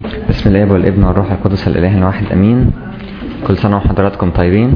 بسم الله والابن والروح القدس الاله الواحد امين كل سنه وحضراتكم طيبين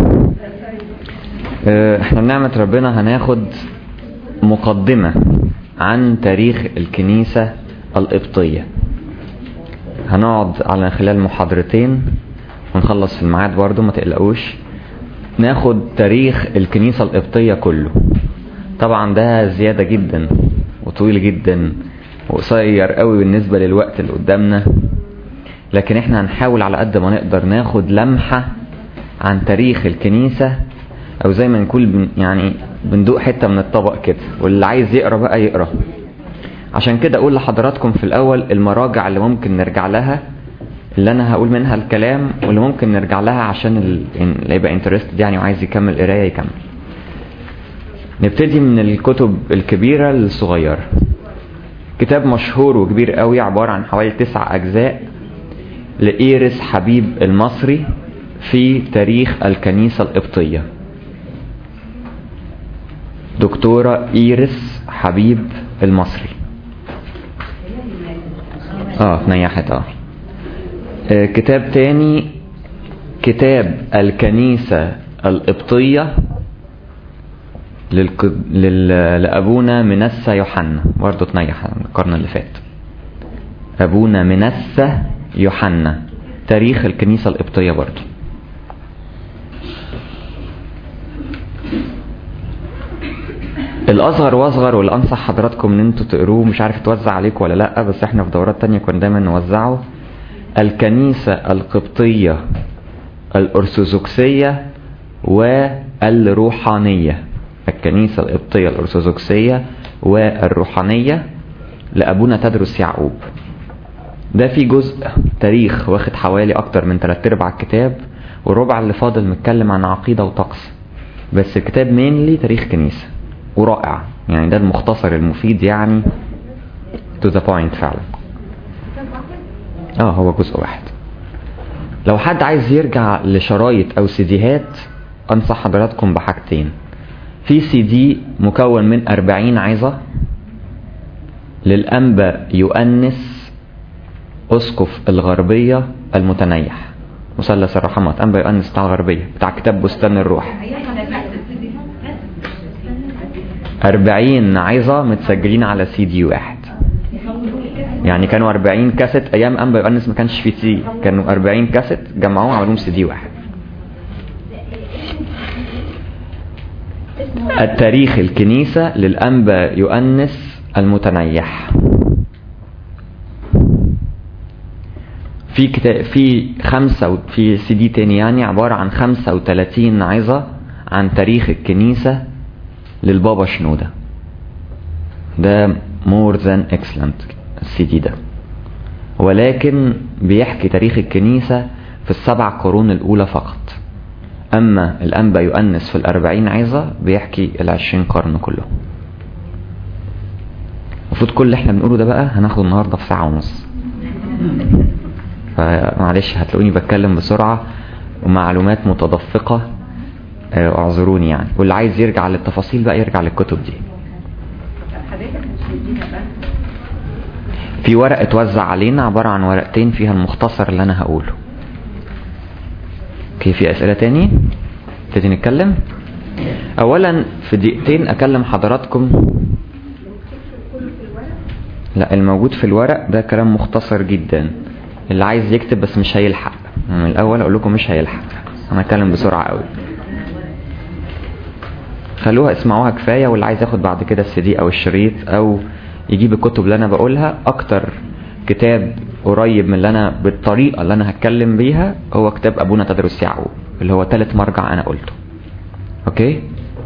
احنا بنعمه ربنا هناخد مقدمه عن تاريخ الكنيسه القبطيه هنقعد على خلال محاضرتين ونخلص في الميعاد برضه ما تقلقوش ناخد تاريخ الكنيسه القبطيه كله طبعا ده زياده جدا وطويل جدا وقصير قوي بالنسبه للوقت اللي قدامنا لكن احنا هنحاول على قد ما نقدر ناخد لمحة عن تاريخ الكنيسة او زي ما نقول بن يعني بندوق حتة من الطبق كده واللي عايز يقرا بقى يقرا عشان كده اقول لحضراتكم في الاول المراجع اللي ممكن نرجع لها اللي انا هقول منها الكلام واللي ممكن نرجع لها عشان اللي يبقى انترستد يعني وعايز يكمل قرايه يكمل نبتدي من الكتب الكبيرة للصغيرة كتاب مشهور وكبير قوي عبارة عن حوالي تسع أجزاء لإيرس حبيب المصري في تاريخ الكنيسة القبطية دكتورة إيرس حبيب المصري اه نيحت اه كتاب تاني كتاب الكنيسة القبطية للك... لل... لأبونا منسى يوحنا برضه تنيح القرن اللي فات أبونا منسى يوحنا تاريخ الكنيسة القبطية برضه الأصغر وأصغر واللي أنصح حضراتكم إن أنتوا تقروه مش عارف توزع عليكم ولا لأ بس إحنا في دورات تانية كنا دايما نوزعه الكنيسة القبطية الأرثوذكسية والروحانية الكنيسة القبطية الأرثوذكسية والروحانية لأبونا تدرس يعقوب ده في جزء تاريخ واخد حوالي أكتر من تلات أرباع الكتاب والربع اللي فاضل متكلم عن عقيدة وطقس بس الكتاب مينلي تاريخ كنيسة ورائع يعني ده المختصر المفيد يعني to the point فعلا اه هو جزء واحد لو حد عايز يرجع لشرايط او سيديهات انصح حضراتكم بحاجتين في سي دي مكون من 40 عظة للأنبا يؤنس أسقف الغربية المتنيح مثلث الرحمات أنبا يؤنس بتاع الغربية بتاع كتاب بستان الروح 40 عظة متسجلين على سي دي واحد يعني كانوا 40 كاسيت أيام أنبا يؤنس ما كانش في سي دي كانوا 40 كاسيت جمعوهم عملوهم سي دي واحد التاريخ الكنيسة للأنبا يؤنس المتنيح في كتاب في خمسة في سي دي تاني يعني عبارة عن 35 عظة عن تاريخ الكنيسة للبابا شنودة ده مور ذان اكسلنت السي دي ده ولكن بيحكي تاريخ الكنيسة في السبع قرون الأولى فقط أما الأنبا يؤنس في الأربعين عظة بيحكي العشرين قرن كله المفروض كل اللي احنا بنقوله ده بقى هناخده النهاردة في ساعة ونص فمعلش هتلاقوني بتكلم بسرعة ومعلومات متدفقة اعذروني يعني واللي عايز يرجع للتفاصيل بقى يرجع للكتب دي في ورق اتوزع علينا عبارة عن ورقتين فيها المختصر اللي انا هقوله اوكي في اسئلة تاني نبتدي نتكلم اولا في دقيقتين اكلم حضراتكم لا الموجود في الورق ده كلام مختصر جدا اللي عايز يكتب بس مش هيلحق من الاول اقول لكم مش هيلحق انا اتكلم بسرعة قوي خلوها اسمعوها كفاية واللي عايز ياخد بعد كده السي دي او الشريط او يجيب الكتب اللي انا بقولها اكتر كتاب قريب من اللي انا بالطريقة اللي انا هتكلم بيها هو كتاب ابونا تدرس يعقوب اللي هو تالت مرجع انا قلته اوكي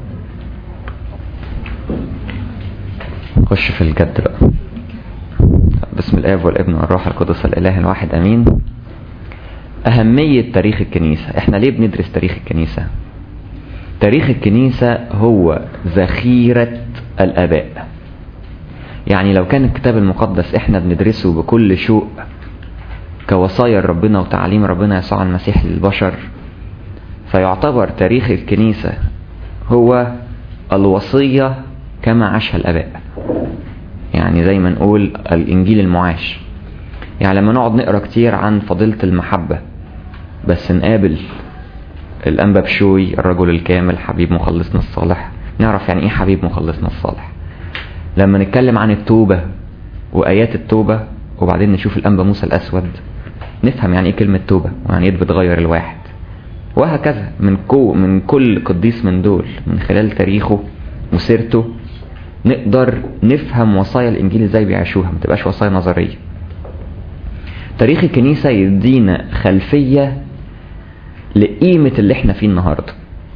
خش في الجد بقى بسم الاب والابن والروح القدس الاله الواحد امين اهمية تاريخ الكنيسة احنا ليه بندرس تاريخ الكنيسة تاريخ الكنيسة هو ذخيرة الاباء يعني لو كان الكتاب المقدس احنا بندرسه بكل شوق كوصايا ربنا وتعليم ربنا يسوع المسيح للبشر فيعتبر تاريخ الكنيسة هو الوصية كما عاشها الآباء يعني زي ما نقول الإنجيل المعاش يعني لما نقعد نقرا كتير عن فضيلة المحبة بس نقابل الأنبا بشوي الرجل الكامل حبيب مخلصنا الصالح نعرف يعني ايه حبيب مخلصنا الصالح لما نتكلم عن التوبة وآيات التوبة وبعدين نشوف الأنبا موسى الأسود نفهم يعني ايه كلمة توبة ويعني ايه بتغير الواحد وهكذا من كو من كل قديس من دول من خلال تاريخه وسيرته نقدر نفهم وصايا الانجيل ازاي بيعيشوها ما تبقاش وصايا نظريه تاريخ الكنيسه يدينا خلفيه لقيمه اللي احنا فيه النهارده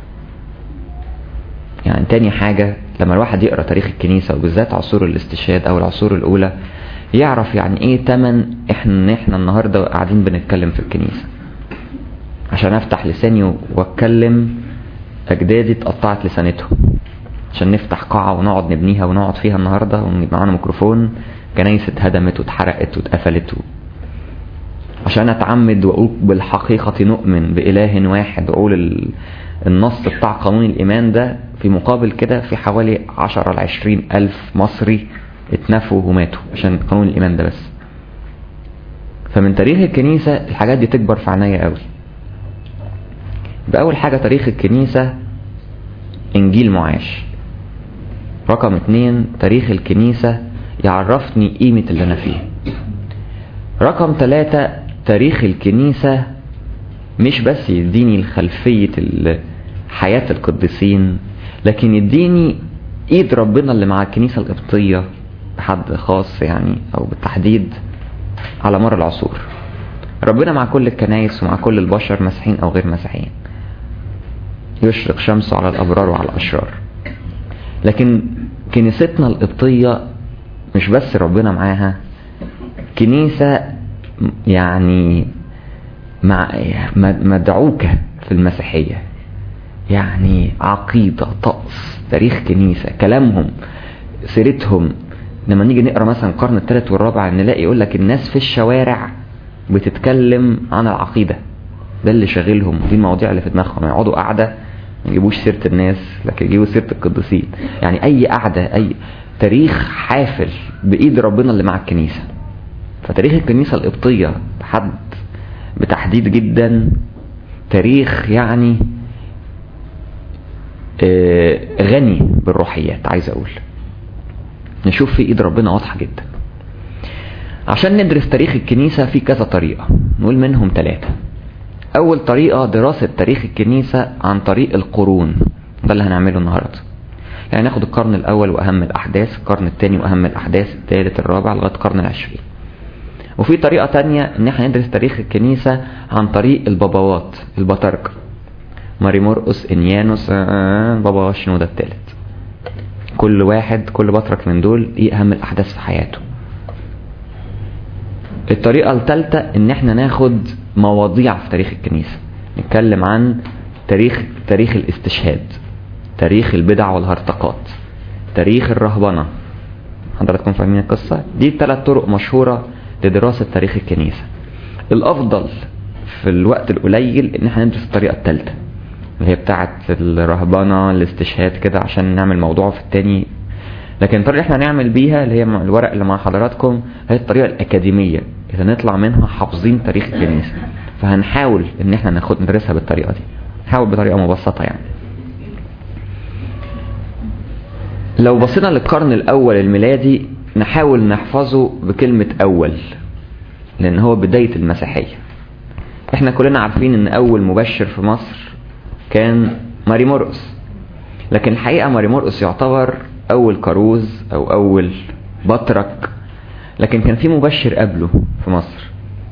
يعني تاني حاجه لما الواحد يقرا تاريخ الكنيسه وبالذات عصور الاستشهاد او العصور الاولى يعرف يعني ايه تمن احنا ان احنا النهارده قاعدين بنتكلم في الكنيسه عشان افتح لساني واتكلم اجدادي اتقطعت لسانتهم عشان نفتح قاعة ونقعد نبنيها ونقعد فيها النهاردة ونبقى معانا ميكروفون كنايس اتهدمت واتحرقت واتقفلت و... عشان اتعمد واقول بالحقيقة نؤمن بإله واحد واقول ال... النص بتاع قانون الإيمان ده في مقابل كده في حوالي عشرة لعشرين ألف مصري اتنفوا وماتوا عشان قانون الإيمان ده بس فمن تاريخ الكنيسة الحاجات دي تكبر في عينيا قوي بأول حاجة تاريخ الكنيسة إنجيل معاش رقم اتنين تاريخ الكنيسة يعرفني قيمة اللي أنا فيه رقم تلاتة تاريخ الكنيسة مش بس يديني خلفية حياة القديسين لكن يديني ايد ربنا اللي مع الكنيسة القبطية بحد خاص يعني او بالتحديد على مر العصور ربنا مع كل الكنايس ومع كل البشر مسيحيين او غير مسيحيين يشرق شمسه على الابرار وعلى الاشرار لكن كنيستنا القبطية مش بس ربنا معاها كنيسة يعني مع مدعوكة في المسيحية يعني عقيدة طقس تاريخ كنيسة كلامهم سيرتهم لما نيجي نقرا مثلا القرن الثالث والرابع نلاقي يقول لك الناس في الشوارع بتتكلم عن العقيدة ده اللي شاغلهم دي المواضيع اللي في دماغهم يقعدوا قاعدة ما يجيبوش سيرة الناس لكن يجيبوا سيرة القديسين يعني أي قعدة أي تاريخ حافل بإيد ربنا اللي مع الكنيسة فتاريخ الكنيسة القبطية بحد بتحديد جدا تاريخ يعني غني بالروحيات عايز أقول نشوف في إيد ربنا واضحة جدا عشان ندرس تاريخ الكنيسة في كذا طريقة نقول منهم ثلاثة أول طريقة دراسة تاريخ الكنيسة عن طريق القرون ده اللي هنعمله النهاردة يعني ناخد القرن الأول وأهم الأحداث القرن الثاني وأهم الأحداث الثالث الرابع لغاية القرن العشرين وفي طريقة تانية إن احنا ندرس تاريخ الكنيسة عن طريق الباباوات البطاركة ماري مرقس انيانوس آه بابا شنودة الثالث كل واحد كل بطرك من دول ايه أهم الأحداث في حياته الطريقة الثالثة إن احنا ناخد مواضيع في تاريخ الكنيسة نتكلم عن تاريخ تاريخ الاستشهاد تاريخ البدع والهرطقات تاريخ الرهبنة حضراتكم فاهمين القصة دي ثلاث طرق مشهورة لدراسة تاريخ الكنيسة الأفضل في الوقت القليل إن احنا ندرس الطريقة الثالثة اللي هي بتاعة الرهبنة الاستشهاد كده عشان نعمل موضوع في التاني لكن الطريقة اللي احنا هنعمل بيها اللي هي الورق اللي مع حضراتكم هي الطريقة الأكاديمية اللي نطلع منها حافظين تاريخ الكنيسة فهنحاول ان احنا ناخد ندرسها بالطريقة دي نحاول بطريقة مبسطة يعني لو بصينا للقرن الأول الميلادي نحاول نحفظه بكلمة أول لأن هو بداية المسيحية احنا كلنا عارفين ان أول مبشر في مصر كان ماري مرقس لكن الحقيقة ماري مرقس يعتبر أول كروز أو أول بطرك لكن كان في مبشر قبله في مصر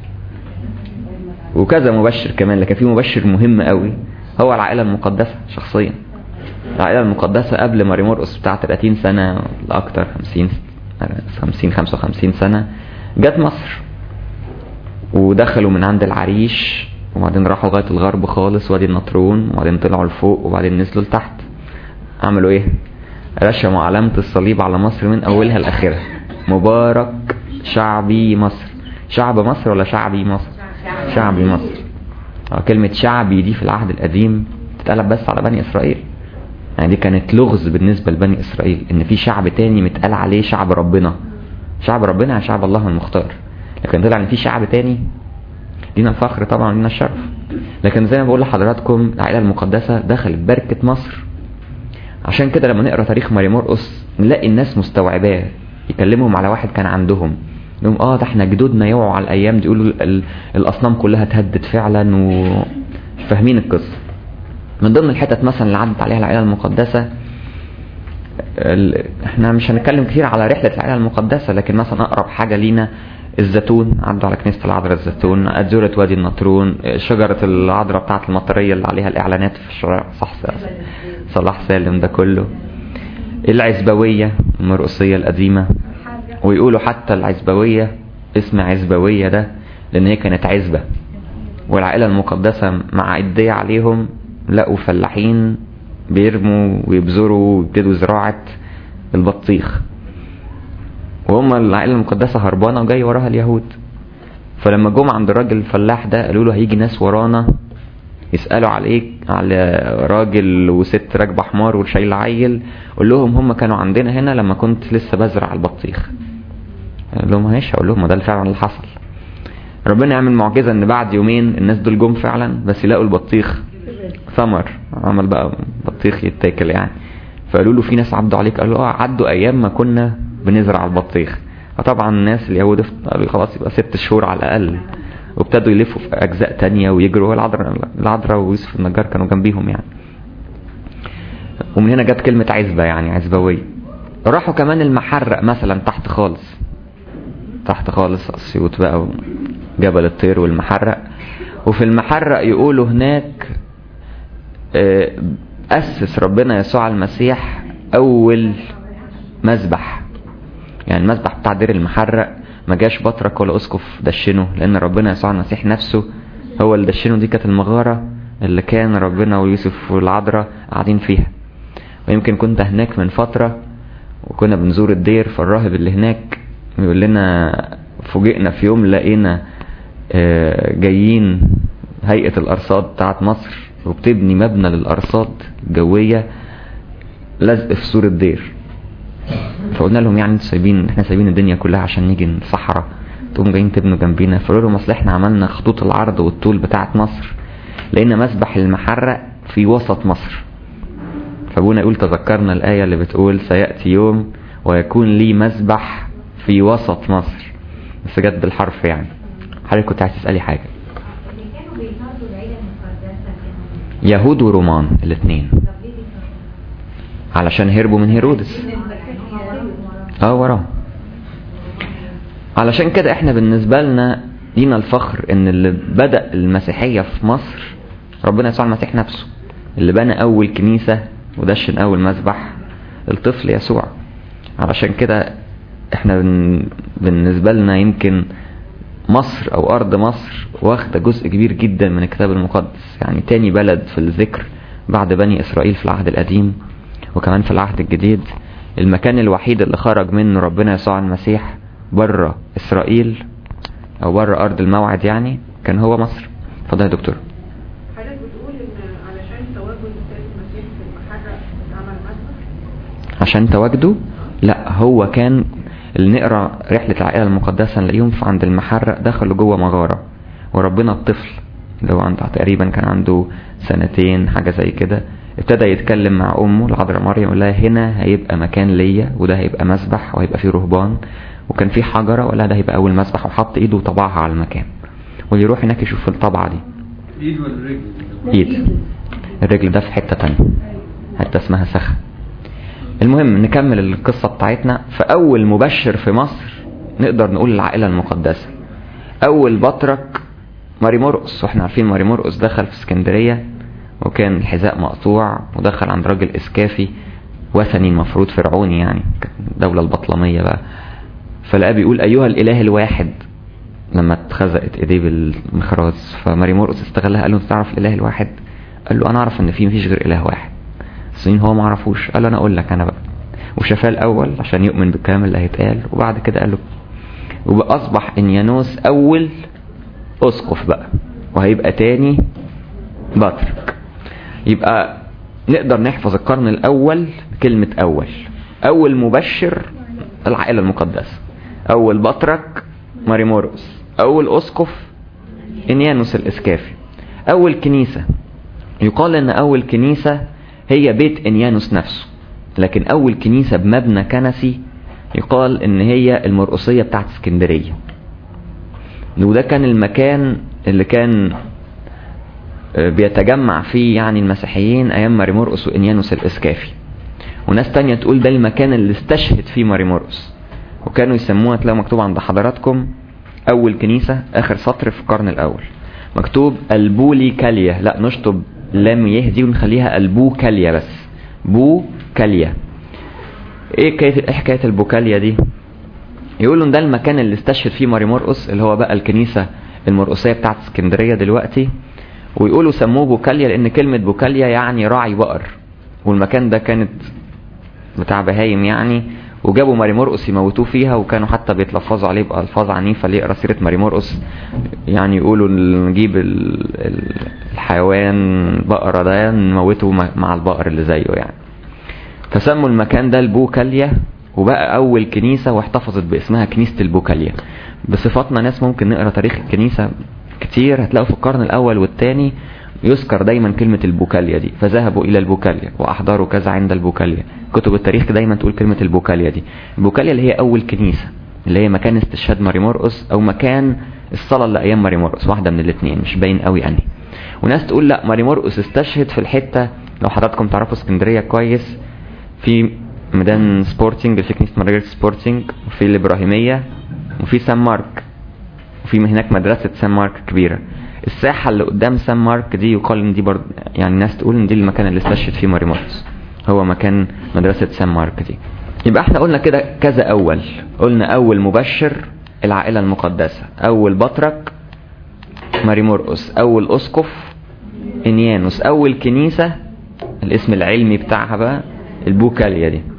وكذا مبشر كمان لكن في مبشر مهم قوي هو العائلة المقدسة شخصيا العائلة المقدسة قبل ماري مرقس بتاع 30 سنة لأكتر 50 50 55 سنة جت مصر ودخلوا من عند العريش وبعدين راحوا لغاية الغرب خالص وادي النطرون وبعدين طلعوا لفوق وبعدين نزلوا لتحت عملوا ايه رشموا علامة الصليب على مصر من أولها لآخرها مبارك شعبي مصر شعب مصر ولا شعبي مصر شعبي مصر كلمة شعبي دي في العهد القديم تتقلب بس على بني إسرائيل يعني دي كانت لغز بالنسبة لبني إسرائيل إن في شعب تاني متقال عليه شعب ربنا شعب ربنا يعني شعب الله المختار لكن طلع ان في شعب تاني لينا الفخر طبعا لينا الشرف لكن زي ما بقول لحضراتكم العائلة المقدسة دخلت بركة مصر عشان كده لما نقرا تاريخ ماري مرقس نلاقي الناس مستوعباه يكلمهم على واحد كان عندهم يقولوا اه ده احنا جدودنا يوعوا على الايام دي يقولوا ال- الاصنام كلها اتهدت فعلا وفاهمين القصه من ضمن الحتت مثلا اللي عدت عليها العائله المقدسه ال- احنا مش هنتكلم كتير على رحله العائله المقدسه لكن مثلا اقرب حاجه لينا الزيتون عدوا على كنيسه العذراء الزيتون أدزورة وادي النطرون شجره العذراء بتاعه المطريه اللي عليها الاعلانات في الشارع صح صلاح سالم ده كله العزبويه المرقصيه القديمه ويقولوا حتى العزبويه اسم عزبويه ده لان هي كانت عزبه والعائله المقدسه مع عديه عليهم لقوا فلاحين بيرموا ويبذروا ويبتدوا زراعه البطيخ وهم العائله المقدسه هربانه وجاي وراها اليهود فلما جم عند الراجل الفلاح ده قالوا له هيجي ناس ورانا يسالوا عليك على راجل وست راكبه حمار وشايله عيل قول لهم هم كانوا عندنا هنا لما كنت لسه بزرع البطيخ قال لهم ماشي اقول لهم ما ده فعلا اللي حصل ربنا يعمل معجزه ان بعد يومين الناس دول جم فعلا بس يلاقوا البطيخ ثمر عمل بقى بطيخ يتاكل يعني فقالوا له في ناس عدوا عليك قالوا اه عدوا ايام ما كنا بنزرع البطيخ فطبعا الناس اليهود قالوا خلاص يبقى ست شهور على الاقل وابتدوا يلفوا في اجزاء تانية ويجروا العذراء العذراء ويوسف النجار كانوا جنبيهم يعني ومن هنا جت كلمة عزبة يعني عزبوية راحوا كمان المحرق مثلا تحت خالص تحت خالص اسيوط بقى جبل الطير والمحرق وفي المحرق يقولوا هناك آه، أسس ربنا يسوع المسيح أول مذبح يعني المذبح بتاع دير المحرق ما جاش بطرك ولا اسقف دشنه لان ربنا يسوع المسيح نفسه هو اللي دشنه دي كانت المغاره اللي كان ربنا ويوسف والعذراء قاعدين فيها ويمكن كنت هناك من فتره وكنا بنزور الدير فالراهب اللي هناك يقول لنا فوجئنا في يوم لقينا آه، جايين هيئه الارصاد بتاعت مصر وبتبني مبنى للارصاد الجويه لزق في سور الدير فقلنا لهم يعني انتوا سايبين احنا سايبين الدنيا كلها عشان نيجي الصحراء تقوموا جايين تبنوا جنبينا فقالوا لهم اصل احنا عملنا خطوط العرض والطول بتاعت مصر لقينا مسبح المحرق في وسط مصر فابونا يقول تذكرنا الآية اللي بتقول سيأتي يوم ويكون لي مسبح في وسط مصر بس جت بالحرف يعني حضرتك كنت عايز تسألي حاجة اللي كانوا بيطردوا العيلة المقدسة كانوا يهود ورومان الاثنين طب ليه بيطردوا؟ علشان هربوا من هيرودس اه وراه علشان كده احنا بالنسبة لنا لينا الفخر ان اللي بدأ المسيحية في مصر ربنا يسوع المسيح نفسه اللي بنى اول كنيسة ودشن اول مسبح الطفل يسوع علشان كده احنا بن- بالنسبة لنا يمكن مصر او ارض مصر واخدة جزء كبير جدا من الكتاب المقدس يعني تاني بلد في الذكر بعد بني اسرائيل في العهد القديم وكمان في العهد الجديد المكان الوحيد اللي خرج منه ربنا يسوع المسيح بره اسرائيل او بره ارض الموعد يعني كان هو مصر اتفضل يا دكتور حضرتك بتقول ان علشان تواجد السيد المسيح في المحرق اتعمل مسبح عشان تواجده لا هو كان اللي نقرا رحله العائله المقدسه نلاقيهم في عند المحرق دخلوا جوه مغاره وربنا الطفل اللي هو عنده تقريبا كان عنده سنتين حاجه زي كده ابتدى يتكلم مع امه العذراء مريم يقول لها هنا هيبقى مكان ليا وده هيبقى مسبح وهيبقى فيه رهبان وكان فيه حجره ولا ده هيبقى اول مسبح وحط ايده وطبعها على المكان واللي يروح هناك يشوف الطبعه دي ايد ولا رجل ايد الرجل ده في حته تانية حته اسمها سخا المهم نكمل القصه بتاعتنا فاول مبشر في مصر نقدر نقول العائله المقدسه اول بطرك ماري مرقس واحنا عارفين ماري مرقس دخل في اسكندريه وكان الحذاء مقطوع ودخل عند راجل اسكافي وثني المفروض فرعوني يعني كانت الدوله البطلميه بقى فلقاه بيقول ايها الاله الواحد لما اتخزقت ايديه بالمخراز فماري مرقس استغلها قال له انت تعرف الاله الواحد قال له انا اعرف ان في مفيش غير اله واحد الصين هو ما عرفوش قال له انا اقول لك انا بقى وشافاه الاول عشان يؤمن بالكلام اللي هيتقال وبعد كده قال له وبقى اصبح انيانوس اول اسقف بقى وهيبقى تاني بطرك يبقى نقدر نحفظ القرن الاول بكلمة اول اول مبشر العائلة المقدسة اول بطرك ماري مرقس اول اسقف انيانوس الاسكافي اول كنيسة يقال ان اول كنيسة هي بيت انيانوس نفسه لكن اول كنيسة بمبنى كنسي يقال ان هي المرقصية بتاعت اسكندرية وده كان المكان اللي كان بيتجمع فيه يعني المسيحيين ايام ماري مرقس وانيانوس الاسكافي وناس تانية تقول ده المكان اللي استشهد فيه ماري مرقس وكانوا يسموها تلاقوا مكتوب عند حضراتكم اول كنيسة اخر سطر في القرن الاول مكتوب البولي كاليا لا نشطب لام يهدي ونخليها البو كاليا بس بو كاليا ايه حكايه ايه حكايه البوكاليا دي يقولوا ان ده المكان اللي استشهد فيه ماري مرقس اللي هو بقى الكنيسه المرقسيه بتاعت اسكندريه دلوقتي ويقولوا سموه بوكاليا لان كلمه بوكاليا يعني راعي بقر والمكان ده كانت بتاع بهايم يعني وجابوا ماري مرقس يموتوه فيها وكانوا حتى بيتلفظوا عليه بألفاظ عنيفة اللي يقرا سيرة ماري مرقس يعني يقولوا نجيب الحيوان بقرة ده نموته مع البقر اللي زيه يعني فسموا المكان ده البوكاليا وبقى أول كنيسة واحتفظت باسمها كنيسة البوكاليا بصفتنا ناس ممكن نقرا تاريخ الكنيسة كتير هتلاقوا في القرن الأول والثاني يذكر دايما كلمة البوكاليا دي فذهبوا إلى البوكاليا وأحضروا كذا عند البوكاليا كتب التاريخ دايما تقول كلمة البوكاليا دي البوكاليا اللي هي أول كنيسة اللي هي مكان استشهاد ماري مرقس أو مكان الصلاة اللي أيام ماري مرقس واحدة من الاثنين مش باين قوي أنهي وناس تقول لا ماري مرقس استشهد في الحتة لو حضراتكم تعرفوا اسكندرية كويس في ميدان سبورتنج في كنيسة مارجريت سبورتنج وفي الإبراهيمية وفي سان مارك وفي هناك مدرسة سان مارك كبيرة الساحة اللي قدام سان مارك دي يقال ان دي برضه يعني الناس تقول ان دي المكان اللي استشهد فيه ماري مرقس هو مكان مدرسة سان مارك دي يبقى احنا قلنا كده كذا اول قلنا اول مبشر العائلة المقدسة اول بطرك ماري مرقس اول اسقف انيانوس اول كنيسة الاسم العلمي بتاعها بقى البوكاليا دي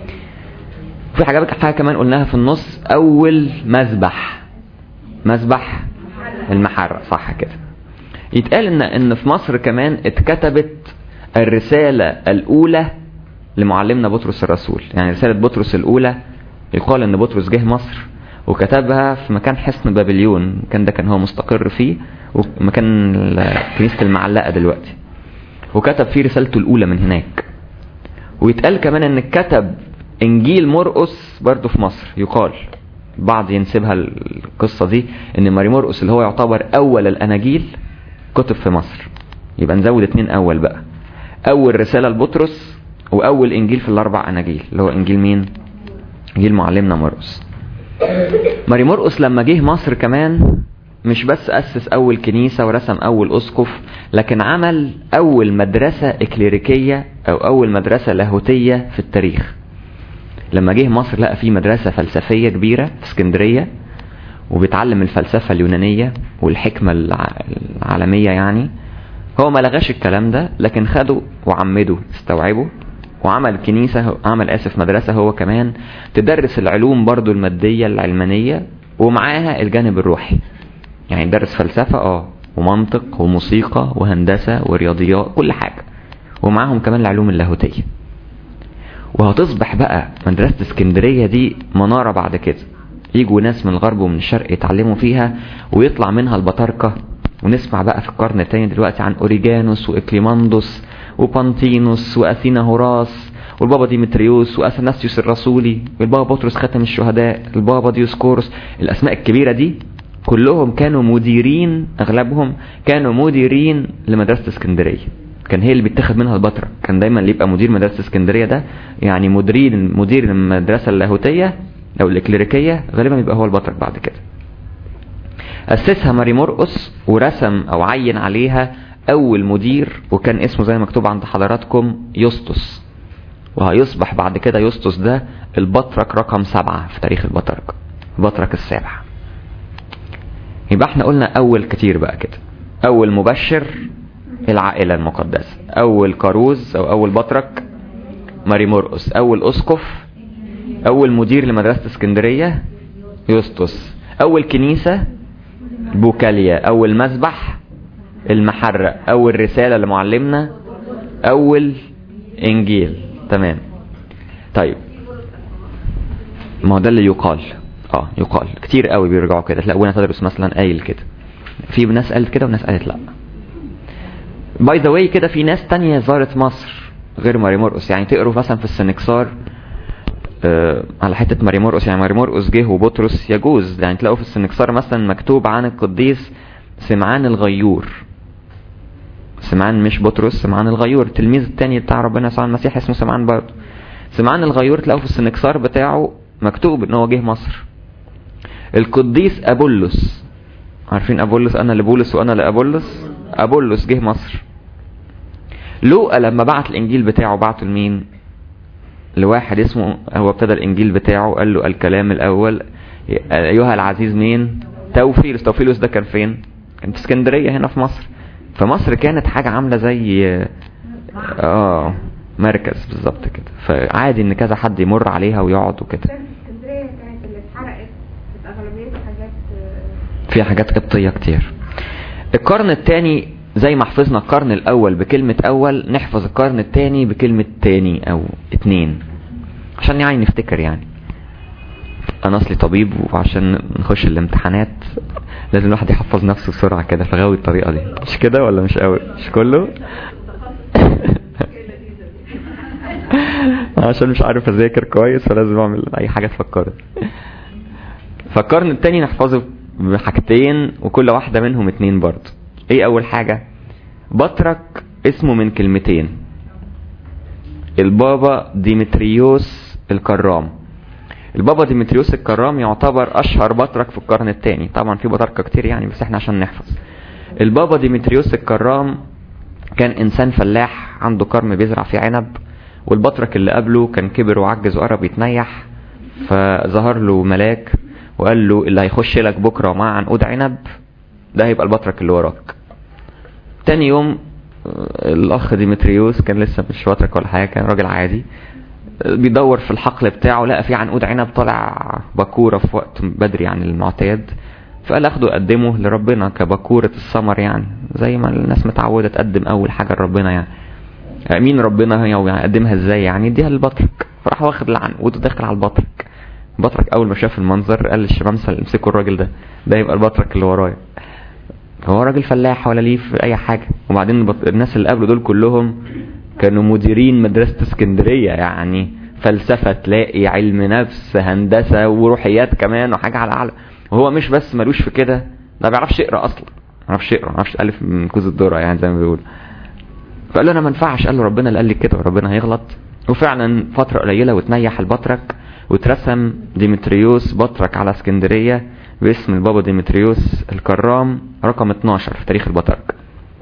في حاجة حاجة كمان قلناها في النص اول مذبح مذبح المحرة صح كده يتقال ان ان في مصر كمان اتكتبت الرسالة الاولى لمعلمنا بطرس الرسول يعني رسالة بطرس الاولى يقال ان بطرس جه مصر وكتبها في مكان حصن بابليون كان ده كان هو مستقر فيه ومكان كنيسة المعلقة دلوقتي وكتب فيه رسالته الاولى من هناك ويتقال كمان ان كتب انجيل مرقس برضه في مصر يقال بعض ينسبها القصة دي ان ماري مرقس اللي هو يعتبر اول الاناجيل كتب في مصر يبقى نزود اتنين اول بقى اول رسالة لبطرس واول انجيل في الاربع اناجيل اللي هو انجيل مين انجيل معلمنا مرقس ماري مرقس لما جه مصر كمان مش بس اسس اول كنيسة ورسم اول اسقف لكن عمل اول مدرسة اكليريكية او اول مدرسة لاهوتية في التاريخ لما جه مصر لقى في مدرسة فلسفية كبيرة في اسكندرية وبيتعلم الفلسفة اليونانية والحكمة العالمية يعني هو ما لغاش الكلام ده لكن خده وعمده استوعبه وعمل كنيسة عمل آسف مدرسة هو كمان تدرس العلوم برضو المادية العلمانية ومعاها الجانب الروحي يعني درس فلسفة اه ومنطق وموسيقى وهندسة ورياضيات كل حاجة ومعاهم كمان العلوم اللاهوتية وهتصبح بقى مدرسة اسكندرية دي منارة بعد كده يجوا ناس من الغرب ومن الشرق يتعلموا فيها ويطلع منها البطاركة ونسمع بقى في القرن الثاني دلوقتي عن اوريجانوس واكليماندوس وبانتينوس واثينا هوراس والبابا ديمتريوس واثناسيوس الرسولي والبابا بطرس ختم الشهداء البابا ديوسكورس الاسماء الكبيرة دي كلهم كانوا مديرين اغلبهم كانوا مديرين لمدرسة اسكندرية كان هي اللي بيتاخد منها البطرة كان دايما اللي يبقى مدير مدرسة اسكندرية ده يعني مدير مدير المدرسة اللاهوتية او الاكليريكية غالبا يبقى هو البطرك بعد كده اسسها ماري مرقس ورسم او عين عليها اول مدير وكان اسمه زي ما مكتوب عند حضراتكم يسطس وهيصبح بعد كده يسطس ده البطرك رقم سبعة في تاريخ البطرك البطرك السابع يبقى احنا قلنا اول كتير بقى كده اول مبشر العائلة المقدسة اول كاروز او اول بطرك ماري مرقس اول اسقف اول مدير لمدرسة اسكندرية يسطس اول كنيسة بوكاليا اول مسبح المحرق اول رسالة لمعلمنا اول انجيل تمام طيب ما هو ده اللي يقال اه يقال كتير قوي بيرجعوا كده تلاقي ابونا تدرس مثلا قايل كده في ناس قالت كده وناس قالت لا باي ذا واي كده في ناس تانية زارت مصر غير ماري مرقس يعني تقروا مثلا في السنكسار آه على حتة ماري مرقس يعني ماري مرقس جه وبطرس يجوز يعني تلاقوا في السنكسار مثلا مكتوب عن القديس سمعان الغيور سمعان مش بطرس سمعان الغيور التلميذ التاني بتاع ربنا يسوع المسيح اسمه سمعان برضه سمعان الغيور تلاقوا في السنكسار بتاعه مكتوب ان هو جه مصر القديس ابولس عارفين ابولس انا لبولس وانا لابولس ابولس جه مصر لوقا لما بعت الانجيل بتاعه بعته لمين لواحد اسمه هو ابتدى الانجيل بتاعه قال له الكلام الاول ايها العزيز مين توفيلوس توفيلوس ده كان فين كان في اسكندريه هنا في مصر فمصر كانت حاجه عامله زي اه مركز بالظبط كده فعادي ان كذا حد يمر عليها ويقعد وكده اسكندريه كانت اللي اتحرقت كانت اغلبيتها حاجات آه، فيها حاجات قبطيه كتير القرن الثاني زي ما حفظنا القرن الاول بكلمة اول نحفظ القرن الثاني بكلمة تاني او اتنين عشان يعني نفتكر يعني انا اصلي طبيب وعشان نخش الامتحانات لازم الواحد يحفظ نفسه بسرعة كده فغاوي الطريقة دي مش كده ولا مش قوي مش كله عشان مش عارف اذاكر كويس فلازم اعمل اي حاجة تفكرني فالقرن التاني نحفظه بحاجتين وكل واحدة منهم اتنين برضه ايه اول حاجة بطرك اسمه من كلمتين البابا ديمتريوس الكرام البابا ديمتريوس الكرام يعتبر اشهر بطرك في القرن الثاني طبعا في بطركة كتير يعني بس احنا عشان نحفظ البابا ديمتريوس الكرام كان انسان فلاح عنده كرم بيزرع فيه عنب والبطرك اللي قبله كان كبر وعجز وقرب يتنيح فظهر له ملاك وقال له اللي هيخش لك بكره مع عنقود عنب ده هيبقى البطرك اللي وراك تاني يوم آه، الاخ ديمتريوس كان لسه مش بطرك ولا حاجه كان راجل عادي آه، بيدور في الحقل بتاعه لقى في عنقود عنب طالع بكوره في وقت بدري عن المعتاد فقال اخده اقدمه لربنا كبكوره الثمر يعني زي ما الناس متعوده تقدم اول حاجه لربنا يعني آه، مين ربنا هي ويقدمها ازاي يعني يديها للبطرك فراح واخد العنقود وداخل على البطرك البطرك اول ما شاف المنظر قال للشمامسه امسكوا الراجل ده ده يبقى البطرك اللي ورايا هو راجل فلاح ولا ليه في اي حاجه وبعدين البط- الناس اللي قبله دول كلهم كانوا مديرين مدرسه اسكندريه يعني فلسفه تلاقي علم نفس هندسه وروحيات كمان وحاجه على اعلى وهو مش بس ملوش في كده ده ما بيعرفش يقرا اصلا ما بيعرفش يقرا ما بيعرفش الف من كوز الذره يعني زي ما بيقول فقال له انا ما ينفعش قال له ربنا اللي قال لي كده وربنا هيغلط وفعلا فتره قليله وتنيح البطرك واترسم ديمتريوس بطرك على اسكندريه باسم البابا ديمتريوس الكرام رقم 12 في تاريخ البطرك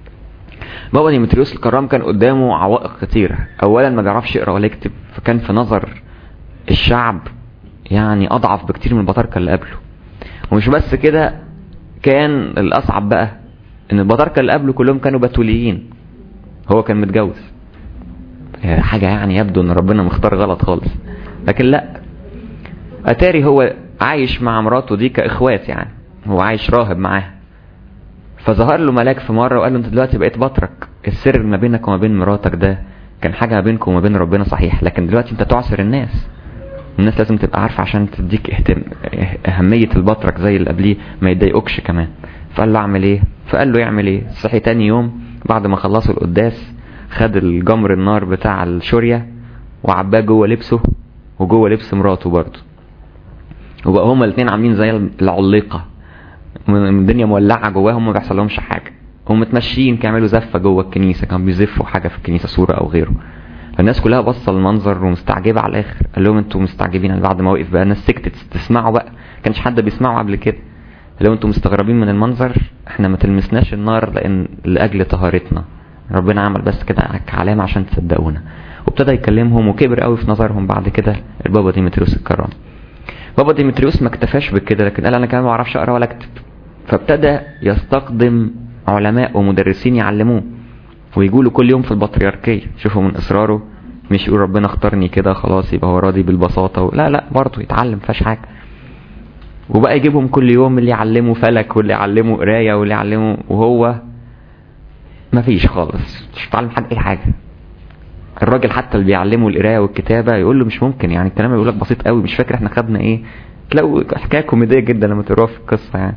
بابا ديمتريوس الكرام كان قدامه عوائق كتيرة اولا ما بيعرفش يقرا ولا يكتب فكان في نظر الشعب يعني اضعف بكتير من البطاركه اللي قبله ومش بس كده كان الاصعب بقى ان البطاركه اللي قبله كلهم كانوا بتوليين هو كان متجوز هي حاجه يعني يبدو ان ربنا مختار غلط خالص لكن لا اتاري هو عايش مع مراته دي كاخوات يعني هو عايش راهب معاها فظهر له ملاك في مره وقال له انت دلوقتي بقيت بطرك السر ما بينك وما بين مراتك ده كان حاجه ما بينكم وما بين ربنا صحيح لكن دلوقتي انت تعصر الناس الناس لازم تبقى عارفه عشان تديك اهتم... اهميه البطرك زي اللي قبليه ما يضايقوكش كمان فقال له اعمل ايه فقال له يعمل ايه صحي تاني يوم بعد ما خلصوا القداس خد الجمر النار بتاع الشوريه وعباه جوه لبسه وجوه لبس مراته برضه وبقى هما الاثنين عاملين زي العليقه من الدنيا مولعه جواهم ما بيحصل لهمش حاجه هم متمشيين كانوا يعملوا زفه جوه الكنيسه كانوا بيزفوا حاجه في الكنيسه صوره او غيره فالناس كلها باصه للمنظر ومستعجبه على الاخر قال لهم انتوا مستعجبين بعد ما وقف بقى الناس سكتت تسمعوا بقى كانش حد بيسمعوا قبل كده قال لهم انتوا مستغربين من المنظر احنا ما تلمسناش النار لان لاجل طهارتنا ربنا عمل بس كده كعلامه عشان تصدقونا وابتدى يكلمهم وكبر قوي في نظرهم بعد كده البابا ديمتريوس الكرام بابا ديمتريوس ما اكتفاش بكده لكن قال انا كمان ما اعرفش اقرا ولا اكتب فابتدى يستقدم علماء ومدرسين يعلموه ويجوا له كل يوم في البطريركيه شوفوا من اصراره مش يقول ربنا اختارني كده خلاص يبقى هو راضي بالبساطه و... لا لا برضه يتعلم فيهاش حاجه وبقى يجيبهم كل يوم اللي يعلمه فلك واللي يعلمه قرايه واللي يعلمه وهو ما فيش خالص مش بيتعلم حاجه اي حاجه الراجل حتى اللي بيعلمه القرايه والكتابه يقول له مش ممكن يعني الكلام اللي بيقول لك بسيط قوي مش فاكر احنا خدنا ايه تلاقوا حكايه كوميديه جدا لما تقراها في القصه يعني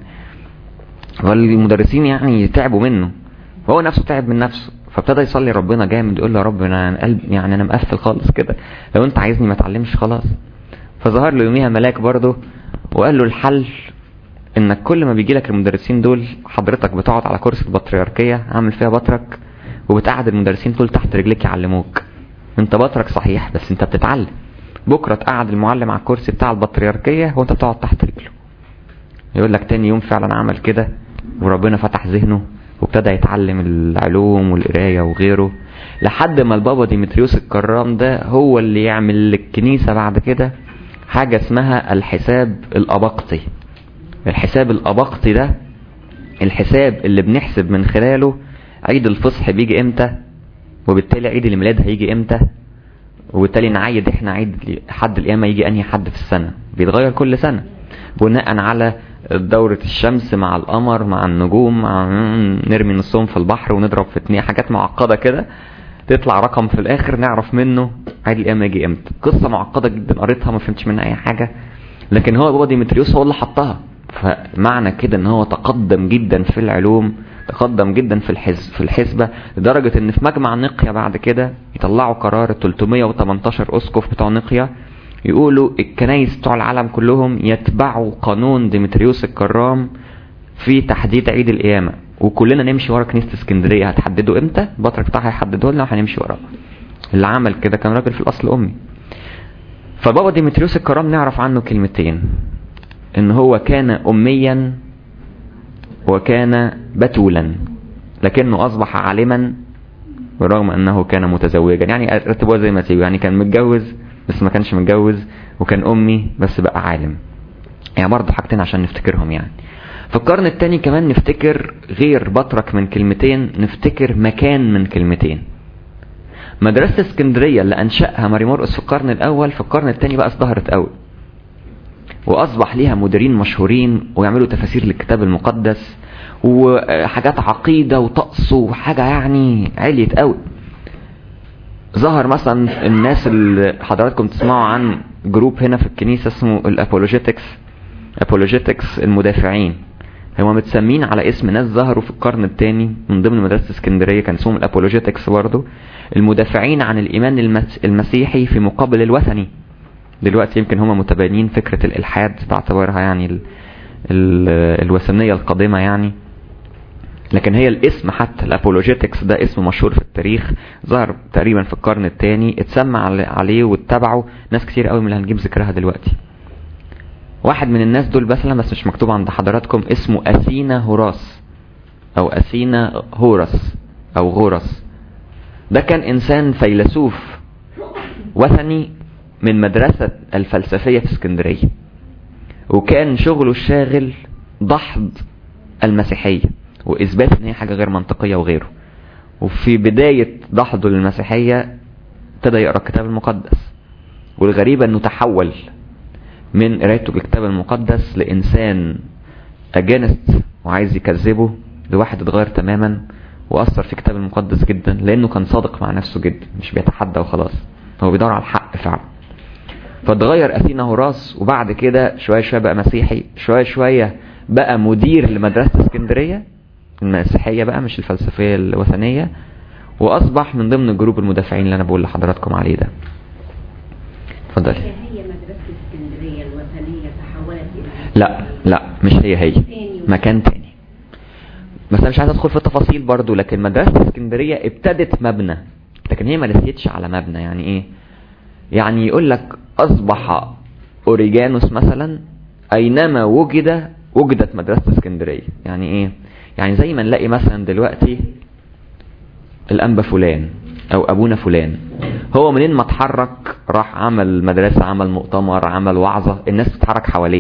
والمدرسين يعني تعبوا منه هو نفسه تعب من نفسه فابتدى يصلي ربنا جامد يقول له يا رب انا قلب يعني انا مقفل خالص كده لو انت عايزني ما اتعلمش خلاص فظهر له يوميها ملاك برضه وقال له الحل انك كل ما بيجي لك المدرسين دول حضرتك بتقعد على كرسي البطريركيه عامل فيها بطرك وبتقعد المدرسين دول تحت رجليك يعلموك انت بطرك صحيح بس انت بتتعلم بكره تقعد المعلم على الكرسي بتاع البطريركيه وانت بتقعد تحت رجله يقول لك تاني يوم فعلا عمل كده وربنا فتح ذهنه وابتدى يتعلم العلوم والقرايه وغيره لحد ما البابا ديمتريوس الكرام ده هو اللي يعمل للكنيسه بعد كده حاجه اسمها الحساب الابقطي الحساب الابقطي ده الحساب اللي بنحسب من خلاله عيد الفصح بيجي امتى وبالتالي عيد الميلاد هيجي امتى وبالتالي نعيد احنا عيد حد القيامة يجي انهي حد في السنة بيتغير كل سنة بناء على دورة الشمس مع القمر مع النجوم مع نرمي نصهم في البحر ونضرب في اتنين حاجات معقدة كده تطلع رقم في الاخر نعرف منه عيد القيامة يجي امتى قصة معقدة جدا قريتها ما فهمتش منها اي حاجة لكن هو بابا ديمتريوس هو اللي حطها فمعنى كده ان هو تقدم جدا في العلوم تقدم جدا في الحزب في الحسبة لدرجة ان في مجمع نقيا بعد كده يطلعوا قرار 318 اسقف بتوع نقيا يقولوا الكنايس بتوع العالم كلهم يتبعوا قانون ديمتريوس الكرام في تحديد عيد القيامة وكلنا نمشي ورا كنيسة اسكندرية هتحدده امتى البطرك بتاعها هيحدده لنا وهنمشي وراه اللي عمل كده كان راجل في الاصل امي فبابا ديمتريوس الكرام نعرف عنه كلمتين ان هو كان اميا وكان بتولا لكنه اصبح عالما برغم انه كان متزوجا يعني رتبوها زي ما تيجي يعني كان متجوز بس ما كانش متجوز وكان امي بس بقى عالم يعني برضه حاجتين عشان نفتكرهم يعني في القرن الثاني كمان نفتكر غير بطرك من كلمتين نفتكر مكان من كلمتين مدرسة اسكندرية اللي أنشأها ماري مرقس في القرن الأول في القرن الثاني بقى ازدهرت قوي وأصبح ليها مديرين مشهورين ويعملوا تفاسير للكتاب المقدس وحاجات عقيدة وطقس وحاجة يعني عليت قوي ظهر مثلا الناس اللي حضراتكم تسمعوا عن جروب هنا في الكنيسة اسمه الابولوجيتكس ابولوجيتكس المدافعين هم متسمين على اسم ناس ظهروا في القرن الثاني من ضمن مدرسة اسكندرية كان اسمهم الابولوجيتكس برضه المدافعين عن الإيمان المس المسيحي في مقابل الوثني دلوقتي يمكن هم متبنين فكرة الإلحاد باعتبارها يعني ال ال الوثنية القادمة يعني لكن هي الاسم حتى الابولوجيتكس ده اسم مشهور في التاريخ ظهر تقريبا في القرن الثاني اتسمى عليه واتبعه ناس كتير قوي من اللي هنجيب ذكرها دلوقتي واحد من الناس دول مثلا بس مش مكتوب عند حضراتكم اسمه أثينا هوراس أو أثينا هورس أو غورس ده كان إنسان فيلسوف وثني من مدرسة الفلسفية في اسكندرية وكان شغله الشاغل دحض المسيحية وإثبات إن هي حاجة غير منطقية وغيره وفي بداية دحضه للمسيحية ابتدى يقرأ الكتاب المقدس والغريبة إنه تحول من قرايته الكتاب المقدس لإنسان أجانست وعايز يكذبه لواحد اتغير تماما وأثر في الكتاب المقدس جدا لأنه كان صادق مع نفسه جدا مش بيتحدى وخلاص هو بيدور على الحق فعلا فاتغير أثينا هوراس وبعد كده شوية شوية بقى مسيحي شوية شوية بقى مدير لمدرسة اسكندرية المسيحية بقى مش الفلسفية الوثنية وأصبح من ضمن جروب المدافعين اللي أنا بقول لحضراتكم عليه ده اتفضلي هي مدرسة اسكندرية الوثنية تحولت إلى لا لا مش هي هي مكان تاني بس انا مش عايز ادخل في التفاصيل برضو لكن مدرسة اسكندرية ابتدت مبنى لكن هي ما رسيتش على مبنى يعني ايه يعني يقول لك اصبح اوريجانوس مثلا اينما وجد وجدت مدرسة اسكندرية يعني ايه يعني زي ما نلاقي مثلا دلوقتي الانبا فلان او ابونا فلان هو منين ما اتحرك راح عمل مدرسة عمل مؤتمر عمل وعظة الناس بتتحرك حواليه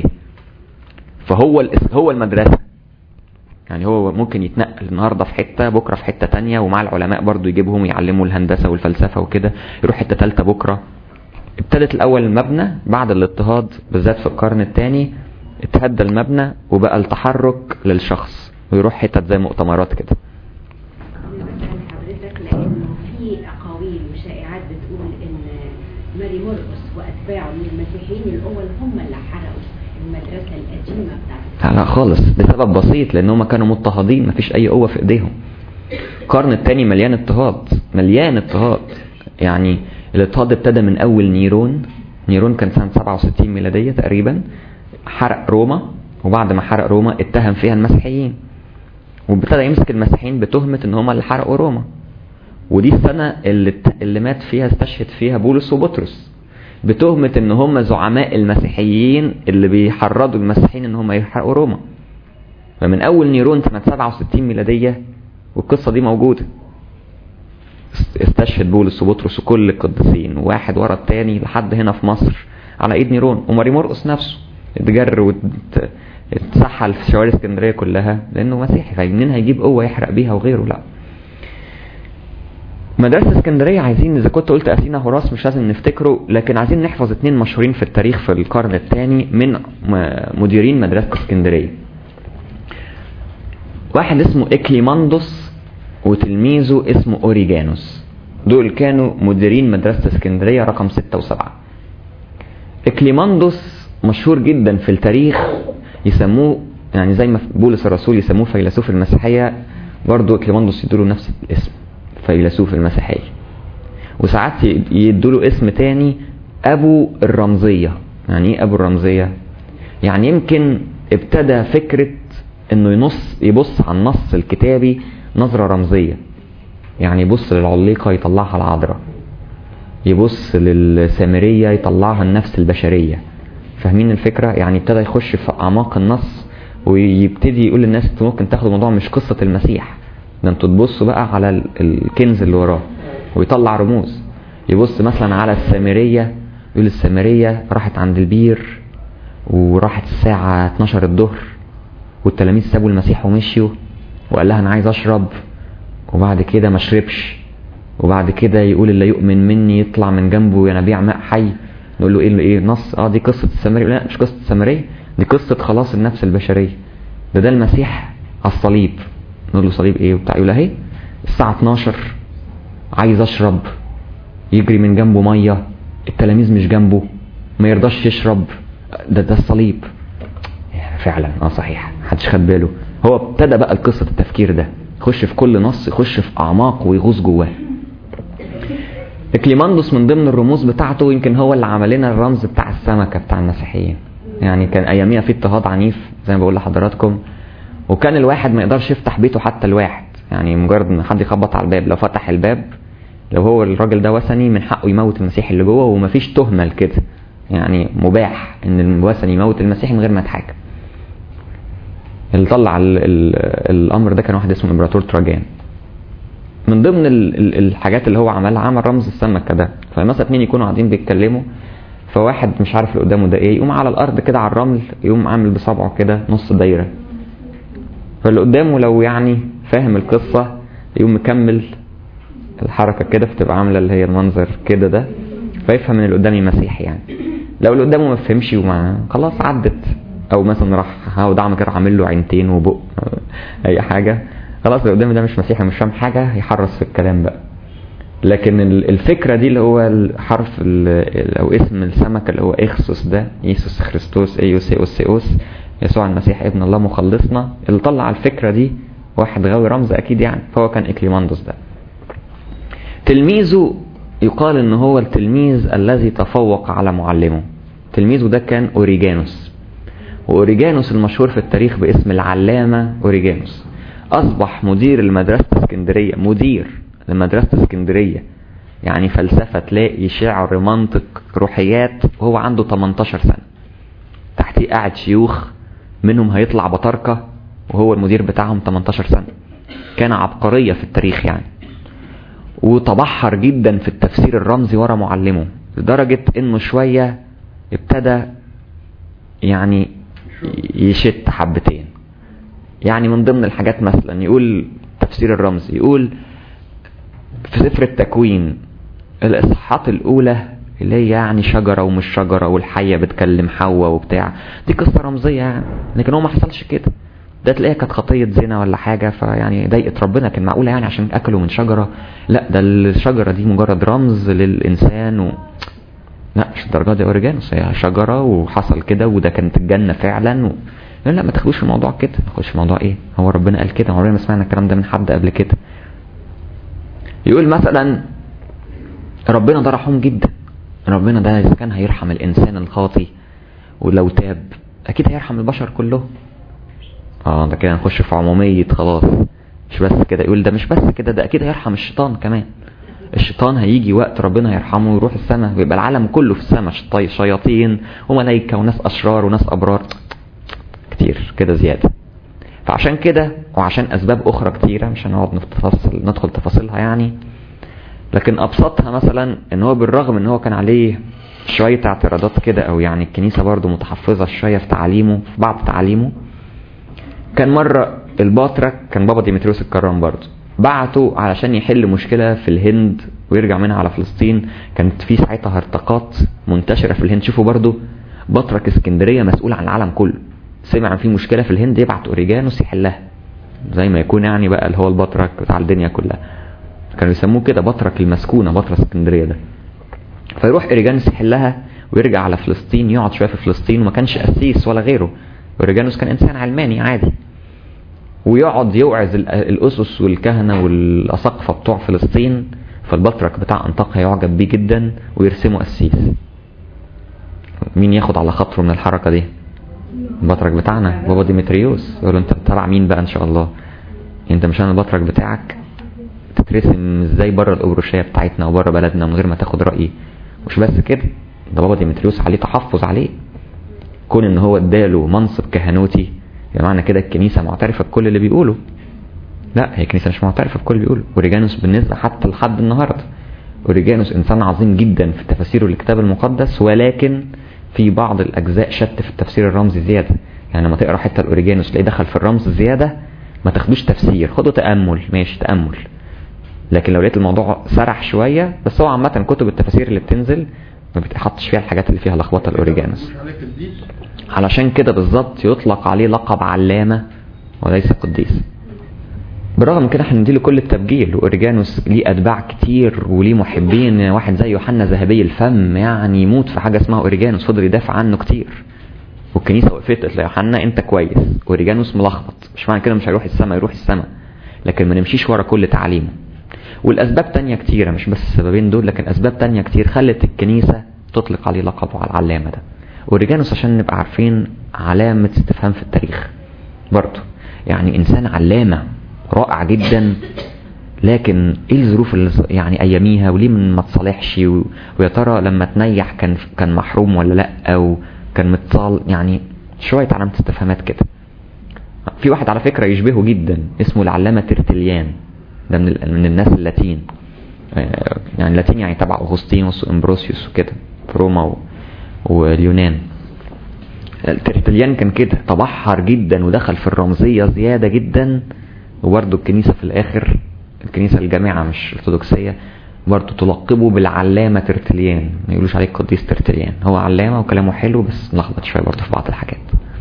فهو الاس- هو المدرسة يعني هو ممكن يتنقل النهاردة في حتة بكرة في حتة تانية ومع العلماء برضو يجيبهم يعلموا الهندسة والفلسفة وكده يروح حتة تالتة بكرة ابتدت الأول المبنى بعد الاضطهاد بالذات في القرن الثاني اتهدى المبنى وبقى التحرك للشخص ويروح حتت زي مؤتمرات كده أنا بسأل حضرتك لأنه في أقاويل وشائعات بتقول إن ماري مرقس وأتباعه من المسيحيين الأول هم اللي حرقوا المدرسة القديمة بتاعت لا لا خالص لسبب بسيط لان هم كانوا مضطهدين مفيش اي قوه في ايديهم القرن الثاني مليان اضطهاد مليان اضطهاد يعني الاضطهاد ابتدى من اول نيرون نيرون كان سنه 67 ميلاديه تقريبا حرق روما وبعد ما حرق روما اتهم فيها المسيحيين وابتدى يمسك المسيحيين بتهمه ان هم اللي حرقوا روما ودي السنه اللي اللي مات فيها استشهد فيها بولس وبطرس بتهمه ان هم زعماء المسيحيين اللي بيحرضوا المسيحيين ان هم يحرقوا روما فمن اول نيرون سنه 67 ميلاديه والقصه دي موجوده استشهد بولس وبطرس وكل القديسين واحد ورا التاني لحد هنا في مصر على ايد نيرون وماري مرقس نفسه اتجر واتسحل في شوارع اسكندريه كلها لانه مسيحي فمنين هيجيب قوه يحرق بيها وغيره لا مدرسة اسكندرية عايزين إذا كنت قلت أثينا هوراس مش لازم نفتكره لكن عايزين نحفظ اتنين مشهورين في التاريخ في القرن الثاني من م- مديرين مدرسة اسكندرية. واحد اسمه إكليماندوس وتلميذه اسمه أوريجانوس. دول كانوا مديرين مدرسة اسكندرية رقم ستة وسبعة. إكليماندوس مشهور جدا في التاريخ يسموه يعني زي ما بولس الرسول يسموه فيلسوف المسيحية برضه إكليماندوس يدوله نفس الاسم. فيلسوف المسيحية وساعات يدوله اسم تاني أبو الرمزية يعني إيه أبو الرمزية؟ يعني يمكن ابتدى فكرة إنه ينص يبص على النص الكتابي نظرة رمزية يعني يبص للعليقة يطلعها العذراء يبص للسامرية يطلعها النفس البشرية فاهمين الفكرة؟ يعني ابتدى يخش في أعماق النص ويبتدي يقول للناس انتوا ممكن تاخدوا الموضوع مش قصة المسيح ده انتوا تبصوا بقى على ال- الكنز اللي وراه ويطلع رموز يبص مثلا على السامرية يقول السامرية راحت عند البير وراحت الساعة 12 الظهر والتلاميذ سابوا المسيح ومشيوا وقال لها انا عايز اشرب وبعد كده ما شربش وبعد كده يقول اللي يؤمن مني يطلع من جنبه ينابيع ماء حي نقول له ايه اللي ايه نص اه دي قصة السامرية لا مش قصة السامرية دي قصة خلاص النفس البشرية ده ده المسيح على الصليب نقول له صليب ايه وبتاع يقول اهي الساعة 12 عايز اشرب يجري من جنبه مية التلاميذ مش جنبه ما يرضاش يشرب ده ده الصليب فعلا اه صحيح محدش خد باله هو ابتدى بقى القصة التفكير ده يخش في كل نص يخش في اعماق ويغوص جواه اكليماندوس من ضمن الرموز بتاعته يمكن هو اللي عمل لنا الرمز بتاع السمكة بتاع المسيحيين يعني كان اياميها في اضطهاد عنيف زي ما بقول لحضراتكم وكان الواحد ما يقدرش يفتح بيته حتى الواحد يعني مجرد ان حد يخبط على الباب لو فتح الباب لو هو الراجل ده وثني من حقه يموت المسيح اللي جوه ومفيش تهمه لكده يعني مباح ان الوثني يموت المسيح من غير ما يتحاكم اللي طلع ال ال الامر ده كان واحد اسمه امبراطور تراجان من ضمن ال ال الحاجات اللي هو عملها عمل رمز السمكه ده فمثلا اتنين يكونوا قاعدين بيتكلموا فواحد مش عارف اللي قدامه ده ايه يقوم على الارض كده على الرمل يقوم عامل بصبعه كده نص دايره فاللي قدامه لو يعني فاهم القصة يقوم مكمل الحركة كده فتبقى عاملة اللي هي المنظر كده ده فيفهم ان اللي قدامي مسيحي يعني لو اللي قدامه ما فهمش وما خلاص عدت او مثلا راح هقعد اعمل كده عامل له عينتين وبق اي حاجة خلاص اللي قدامي ده مش مسيحي مش فاهم حاجة هيحرص في الكلام بقى لكن ال- الفكرة دي اللي هو الحرف ال- او اسم السمكة اللي هو اخسوس ده يسوس خريستوس ايوس ايوس ايوس يسوع المسيح ابن الله مخلصنا اللي طلع الفكرة دي واحد غاوي رمز اكيد يعني فهو كان اكليماندوس ده تلميذه يقال ان هو التلميذ الذي تفوق على معلمه تلميذه ده كان اوريجانوس واوريجانوس المشهور في التاريخ باسم العلامة اوريجانوس اصبح مدير المدرسة اسكندرية مدير لمدرسة اسكندرية يعني فلسفة تلاقي شعر منطق روحيات وهو عنده 18 سنة تحتيه قاعد شيوخ منهم هيطلع بطاركة وهو المدير بتاعهم 18 سنة كان عبقرية في التاريخ يعني وتبحر جدا في التفسير الرمزي ورا معلمه لدرجة انه شوية ابتدى يعني يشت حبتين يعني من ضمن الحاجات مثلا يقول تفسير الرمز يقول في سفر التكوين الاصحاحات الاولى اللي هي يعني شجره ومش شجره والحيه بتكلم حواء وبتاع دي قصه رمزيه يعني لكن هو ما حصلش كده ده تلاقيها كانت خطيه زنا ولا حاجه فيعني ضايقت ربنا كان معقوله يعني عشان اكلوا من شجره لا ده الشجره دي مجرد رمز للانسان و... لا مش الدرجه دي اوريجانوس هي شجره وحصل كده وده كانت الجنه فعلا و... لا لا ما تاخدوش الموضوع كده ما تاخدوش الموضوع ايه هو ربنا قال كده عمرنا ما سمعنا الكلام ده من حد قبل كده يقول مثلا ربنا ده رحوم جدا ربنا ده اذا كان هيرحم الانسان الخاطي ولو تاب اكيد هيرحم البشر كلهم اه ده كده نخش في عمومية خلاص مش بس كده يقول ده مش بس كده ده اكيد هيرحم الشيطان كمان الشيطان هيجي وقت ربنا يرحمه ويروح السماء ويبقى العالم كله في السماء شطي- شياطين وملائكة وناس أشرار وناس أبرار كتير كده زيادة فعشان كده وعشان أسباب أخرى كتيرة مش هنقعد نتفصل ندخل تفاصيلها يعني لكن أبسطها مثلا إن هو بالرغم إن هو كان عليه شوية اعتراضات كده أو يعني الكنيسة برضو متحفظة شوية في تعاليمه في بعض تعاليمه كان مرة البطرك كان بابا ديمتريوس الكرام برضه بعته علشان يحل مشكلة في الهند ويرجع منها على فلسطين كانت في ساعتها هرطقات منتشرة في الهند شوفوا برضه بطرك اسكندرية مسؤول عن العالم كله سمع عن في مشكلة في الهند يبعت اوريجانوس يحلها زي ما يكون يعني بقى اللي هو البطرك بتاع الدنيا كلها كانوا يسموه كده بطرك المسكونة بطرس اسكندرية ده فيروح اوريجانوس يحلها ويرجع على فلسطين يقعد شويه في فلسطين وما كانش قسيس ولا غيره اوريجانوس كان انسان علماني عادي ويقعد يوعظ ال- الاسس والكهنه والاساقفه بتوع فلسطين فالبطرك بتاع انطاكيا يعجب بيه جدا ويرسمه قسيس مين ياخد على خاطره من الحركه دي البطرك بتاعنا بابا ديمتريوس يقول له انت تبع مين بقى ان شاء الله انت مش انا البطرك بتاعك تترسم ازاي بره الابروشيه بتاعتنا وبره بلدنا من غير ما تاخد رايي مش بس كده ده بابا ديمتريوس عليه تحفظ عليه كون ان هو اداله منصب كهنوتي يعني معنى كده الكنيسه معترفه بكل اللي بيقوله لا هي الكنيسه مش معترفه بكل اللي بيقوله اوريجانوس بالنسبه حتى لحد النهارده اوريجانوس انسان عظيم جدا في تفاسيره الكتاب المقدس ولكن في بعض الاجزاء شت في التفسير الرمزي زياده يعني لما تقرا حته الاوريجانوس تلاقيه دخل في الرمز زياده ما تاخدوش تفسير خده تامل ماشي تامل لكن لو لقيت الموضوع سرح شويه بس هو عامه كتب التفاسير اللي بتنزل ما بتحطش فيها الحاجات اللي فيها لخبطه الاوريجانوس مش عليك الدين علشان كده بالظبط يطلق عليه لقب علامة وليس قديس بالرغم من كده احنا نديله كل التبجيل واوريجانوس ليه اتباع كتير وليه محبين واحد زي يوحنا ذهبي الفم يعني يموت في حاجه اسمها اوريجانوس فضل يدافع عنه كتير والكنيسه وقفت قالت له يا يوحنا انت كويس اوريجانوس ملخبط مش معنى كده مش هيروح السماء يروح السماء لكن ما نمشيش ورا كل تعاليمه والاسباب تانية كتيره مش بس السببين دول لكن اسباب تانية كتير خلت الكنيسه تطلق عليه لقبه على العلامه ده اوريجانوس عشان نبقى عارفين علامه استفهام في التاريخ برضه يعني انسان علامه رائع جدا لكن ايه الظروف اللي يعني اياميها وليه من ما تصالحش و- ويا ترى لما تنيح كان كان محروم ولا لا او كان متصال يعني شويه علامه استفهامات كده في واحد على فكره يشبهه جدا اسمه العلامه ترتليان ده من ال- من الناس اللاتين آه، يعني اللاتين يعني تبع اغسطينوس وامبروسيوس وكده في روما و- واليونان الترتليان كان كده تبحر جدا ودخل في الرمزيه زياده جدا وبرضه الكنيسه في الاخر الكنيسه الجامعه مش الارثوذكسيه برضه تلقبه بالعلامه ترتليان ما يقولوش عليه قديس ترتليان هو علامه وكلامه حلو بس ملخبط شويه برضه في بعض الحاجات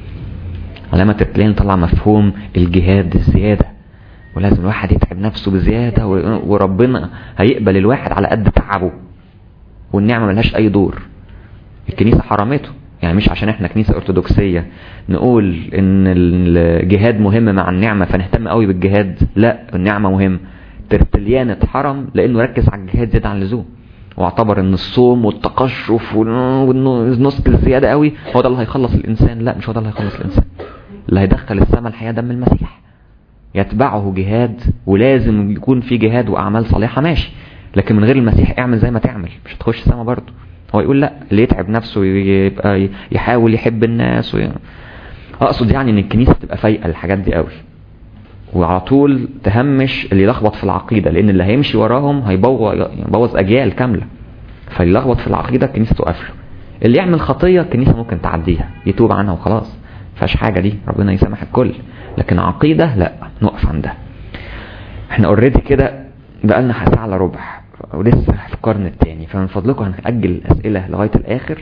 علامه ترتليان طلع مفهوم الجهاد الزياده ولازم الواحد يتعب نفسه بزياده و- وربنا هيقبل الواحد على قد تعبه والنعمه ملهاش اي دور الكنيسه حرمته يعني مش عشان احنا كنيسه ارثوذكسيه نقول ان الجهاد مهم مع النعمه فنهتم قوي بالجهاد لا النعمه مهم ترتليان اتحرم لانه ركز على الجهاد زياده عن اللزوم واعتبر ان الصوم والتقشف والنسك الزياده قوي هو ده اللي هيخلص الانسان لا مش هو ده اللي هيخلص الانسان اللي هيدخل السماء الحياه دم المسيح يتبعه جهاد ولازم يكون في جهاد واعمال صالحه ماشي لكن من غير المسيح اعمل زي ما تعمل مش هتخش السما برضه هو يقول لا اللي يتعب نفسه يبقى يحاول يحب الناس وي... اقصد يعني ان الكنيسه تبقى فايقه الحاجات دي قوي وعلى طول تهمش اللي يلخبط في العقيده لان اللي هيمشي وراهم هيبوظ يبوظ اجيال كامله فاللي يلخبط في العقيده الكنيسه توقف له اللي يعمل خطيه الكنيسه ممكن تعديها يتوب عنها وخلاص فيهاش حاجه دي ربنا يسامح الكل لكن عقيده لا نقف عندها احنا اوريدي كده بقالنا ساعه الا ربع ولسه في القرن الثاني فمن فضلكم هنأجل الأسئلة لغاية الآخر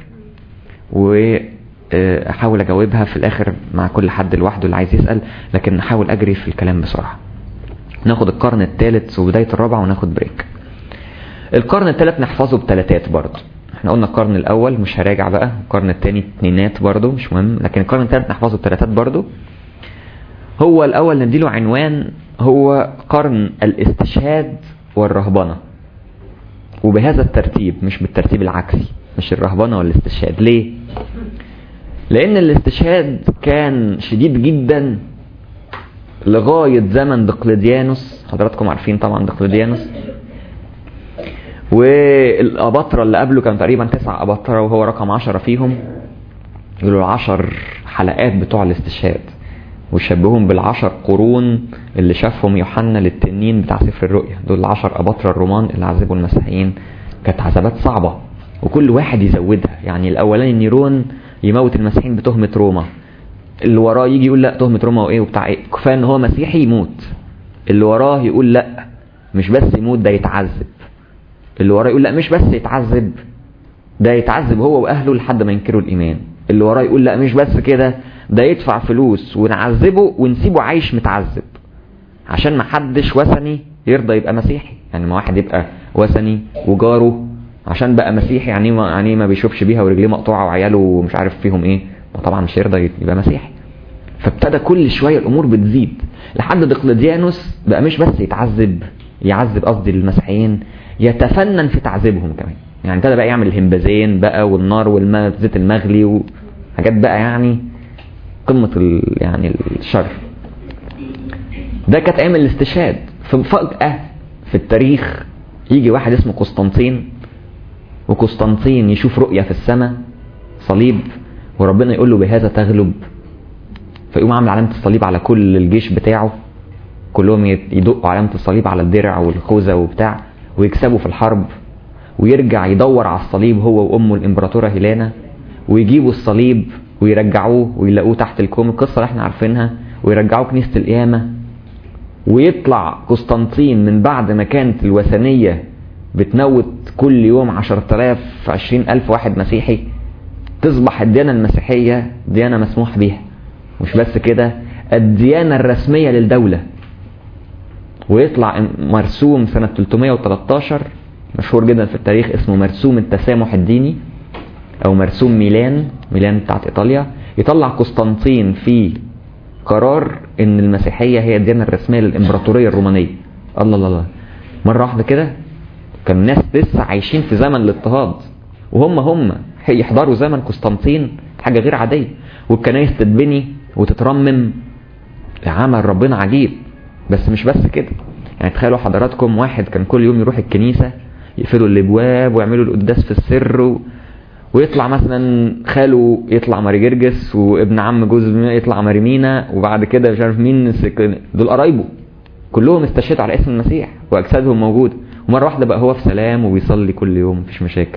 وأحاول أجاوبها في الآخر مع كل حد لوحده اللي عايز يسأل لكن نحاول أجري في الكلام بسرعة ناخد القرن الثالث وبداية الرابع وناخد بريك القرن الثالث نحفظه بثلاثات برضه احنا قلنا القرن الاول مش هراجع بقى القرن الثاني اتنينات برضو مش مهم لكن القرن الثالث نحفظه الثلاثات برضو هو الاول نديله عنوان هو قرن الاستشهاد والرهبنة وبهذا الترتيب مش بالترتيب العكسي مش الرهبنة والاستشهاد ليه لان الاستشهاد كان شديد جدا لغاية زمن دقلديانوس حضراتكم عارفين طبعا دقلديانوس والأباطرة اللي قبله كان تقريبا تسع أباطرة وهو رقم عشرة فيهم يقولوا العشر حلقات بتوع الاستشهاد وشبههم بالعشر قرون اللي شافهم يوحنا للتنين بتاع سفر الرؤيا دول العشر أباطرة الرومان اللي عذبوا المسيحيين كانت عذابات صعبة وكل واحد يزودها يعني الأولاني نيرون يموت المسيحيين بتهمة روما اللي وراه يجي يقول لا تهمة روما وايه وبتاع ايه كفايه ان هو مسيحي يموت اللي وراه يقول لا مش بس يموت ده يتعذب اللي وراه يقول لا مش بس يتعذب ده يتعذب هو واهله لحد ما ينكروا الايمان اللي وراه يقول لا مش بس كده ده يدفع فلوس ونعذبه ونسيبه عايش متعذب عشان ما حدش وثني يرضى يبقى مسيحي يعني ما واحد يبقى وثني وجاره عشان بقى مسيحي يعني ما يعني ما بيشوفش بيها ورجليه مقطوعه وعياله مش عارف فيهم ايه طبعا مش هيرضى يبقى مسيحي فابتدى كل شويه الامور بتزيد لحد دقلديانوس بقى مش بس يتعذب يعذب قصدي المسيحيين يتفنن في تعذيبهم كمان يعني ابتدى بقى يعمل الهمبازين بقى والنار والزيت المغلي وحاجات بقى يعني قمه ال... يعني الشر ده كانت ايام الاستشهاد ففجاه في التاريخ يجي واحد اسمه قسطنطين وقسطنطين يشوف رؤيه في السماء صليب وربنا يقول له بهذا تغلب فيقوم عامل علامة الصليب على كل الجيش بتاعه كلهم يدقوا علامة الصليب على الدرع والخوذة وبتاع ويكسبوا في الحرب ويرجع يدور على الصليب هو وأمه الإمبراطورة هيلانا ويجيبوا الصليب ويرجعوه ويلاقوه تحت الكوم القصة اللي احنا عارفينها ويرجعوه كنيسة القيامة ويطلع قسطنطين من بعد ما كانت الوثنية بتموت كل يوم عشرة آلاف عشرين ألف واحد مسيحي تصبح الديانة المسيحية ديانة مسموح بيها مش بس كده الديانة الرسمية للدولة ويطلع مرسوم سنة 313 مشهور جدا في التاريخ اسمه مرسوم التسامح الديني او مرسوم ميلان ميلان بتاعت ايطاليا يطلع قسطنطين في قرار ان المسيحية هي الديانة الرسمية للامبراطورية الرومانية الله الله الله مرة واحدة كده كان الناس لسه عايشين في زمن الاضطهاد وهم هم يحضروا زمن قسطنطين حاجة غير عادية والكنايس تتبني وتترمم عمل ربنا عجيب بس مش بس كده يعني تخيلوا حضراتكم واحد كان كل يوم يروح الكنيسة يقفلوا الابواب ويعملوا القداس في السر و... ويطلع مثلا خاله يطلع ماري جرجس وابن عم جوز يطلع ماري مينا وبعد كده مش عارف مين دول قرايبه كلهم استشهدوا على اسم المسيح واجسادهم موجوده ومره واحده بقى هو في سلام وبيصلي كل يوم مفيش مشاكل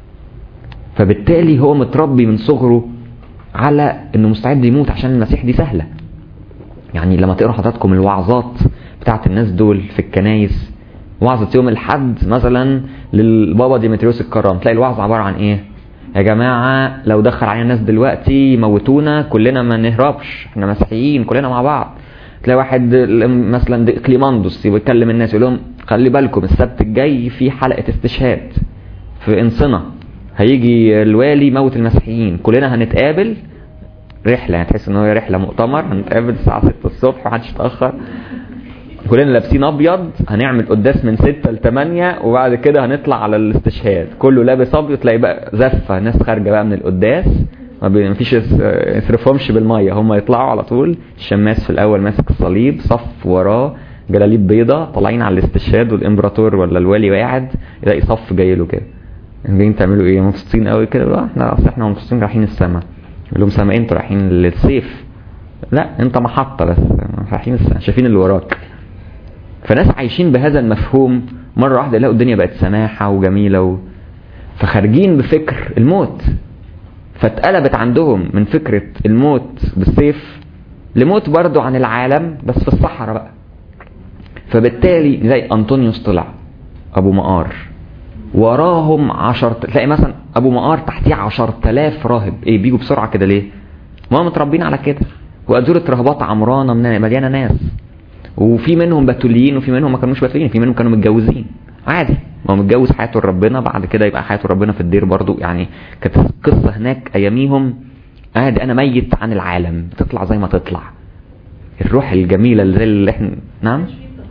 فبالتالي هو متربي من صغره على انه مستعد يموت عشان المسيح دي سهله يعني لما تقرا حضراتكم الوعظات بتاعت الناس دول في الكنايس وعظة يوم الحد مثلا للبابا ديمتريوس الكرام تلاقي الوعظ عبارة عن ايه يا جماعة لو دخل علينا الناس دلوقتي يموتونا كلنا ما نهربش احنا مسيحيين كلنا مع بعض تلاقي واحد مثلا كليماندوس يكلم الناس يقول لهم خلي بالكم السبت الجاي في حلقة استشهاد في انصنة هيجي الوالي يموت المسيحيين كلنا هنتقابل رحلة يعني تحس ان هو رحلة مؤتمر هنتقابل الساعة 6 الصبح محدش يتأخر كلنا لابسين ابيض هنعمل قداس من 6 ل 8 وبعد كده هنطلع على الاستشهاد كله لابس ابيض تلاقي بقى زفه ناس خارجه بقى من القداس ما فيش يصرفهمش بالميه هم يطلعوا على طول الشماس في الاول ماسك الصليب صف وراه جلاليب بيضة طالعين على الاستشهاد والامبراطور ولا الوالي قاعد يلاقي صف جاي له كده جايين تعملوا ايه مبسوطين قوي كده لا احنا اصل احنا مبسوطين رايحين السما يقول لهم سما انتوا رايحين للسيف لا انت محطه بس رايحين السما شايفين اللي وراك فناس عايشين بهذا المفهوم مرة واحدة يلاقوا الدنيا بقت سماحة وجميلة و... فخارجين بفكر الموت فاتقلبت عندهم من فكرة الموت بالسيف لموت برضو عن العالم بس في الصحراء بقى فبالتالي زي أنطونيوس طلع أبو مقار وراهم عشر تلاقي مثلا أبو مقار تحتيه عشر تلاف راهب إيه بيجوا بسرعة كده ليه؟ ما هم متربين على كده وأزورة رهبات عمرانة مليانة ناس وفي منهم بتوليين وفي منهم ما كانوش بتوليين في منهم كانوا متجوزين عادي ما هو متجوز حياته لربنا بعد كده يبقى حياته لربنا في الدير برضو يعني كانت قصة هناك اياميهم قاعد انا ميت عن العالم تطلع زي ما تطلع الروح الجميلة اللي زي اللي احنا نعم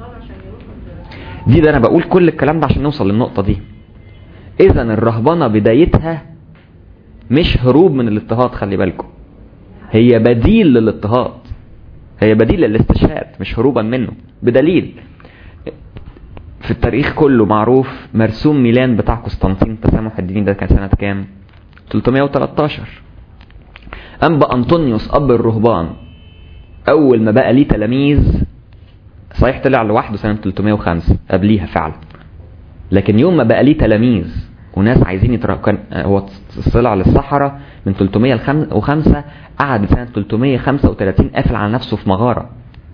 دي ده انا بقول كل الكلام ده عشان نوصل للنقطة دي اذا الرهبنة بدايتها مش هروب من الاضطهاد خلي بالكم هي بديل للاضطهاد هي بديل للاستشهاد مش هروبا منه بدليل في التاريخ كله معروف مرسوم ميلان بتاع قسطنطين تسامح الديني ده كان سنة كام 313 أنبا أنطونيوس أب الرهبان أول ما بقى ليه تلاميذ صحيح طلع لوحده سنة 305 قبليها فعلا لكن يوم ما بقى ليه تلاميذ وناس عايزين يتر... كان هو طلع للصحراء من 305 قعد سنة 335 قافل على نفسه في مغارة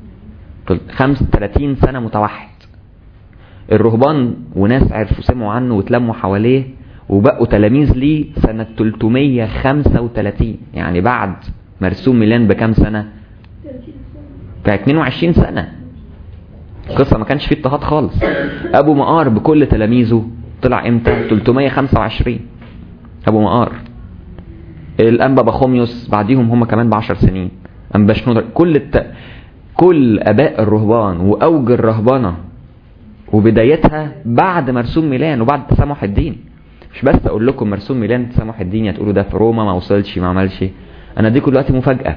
35 سنة متوحد الرهبان وناس عرفوا سمعوا عنه واتلموا حواليه وبقوا تلاميذ ليه سنة 335 يعني بعد مرسوم ميلان بكام سنة؟ ب 22 سنة القصة ما كانش فيه اضطهاد خالص أبو مقار بكل تلاميذه طلع امتى 325 ابو مقار الانبا بخوميوس بعديهم هم كمان بعشر سنين انبا شنودر كل الت... كل اباء الرهبان واوج الرهبنه وبدايتها بعد مرسوم ميلان وبعد تسامح الدين مش بس اقول لكم مرسوم ميلان تسامح الدين يا تقولوا ده في روما ما وصلش ما عملش انا اديكم دلوقتي مفاجاه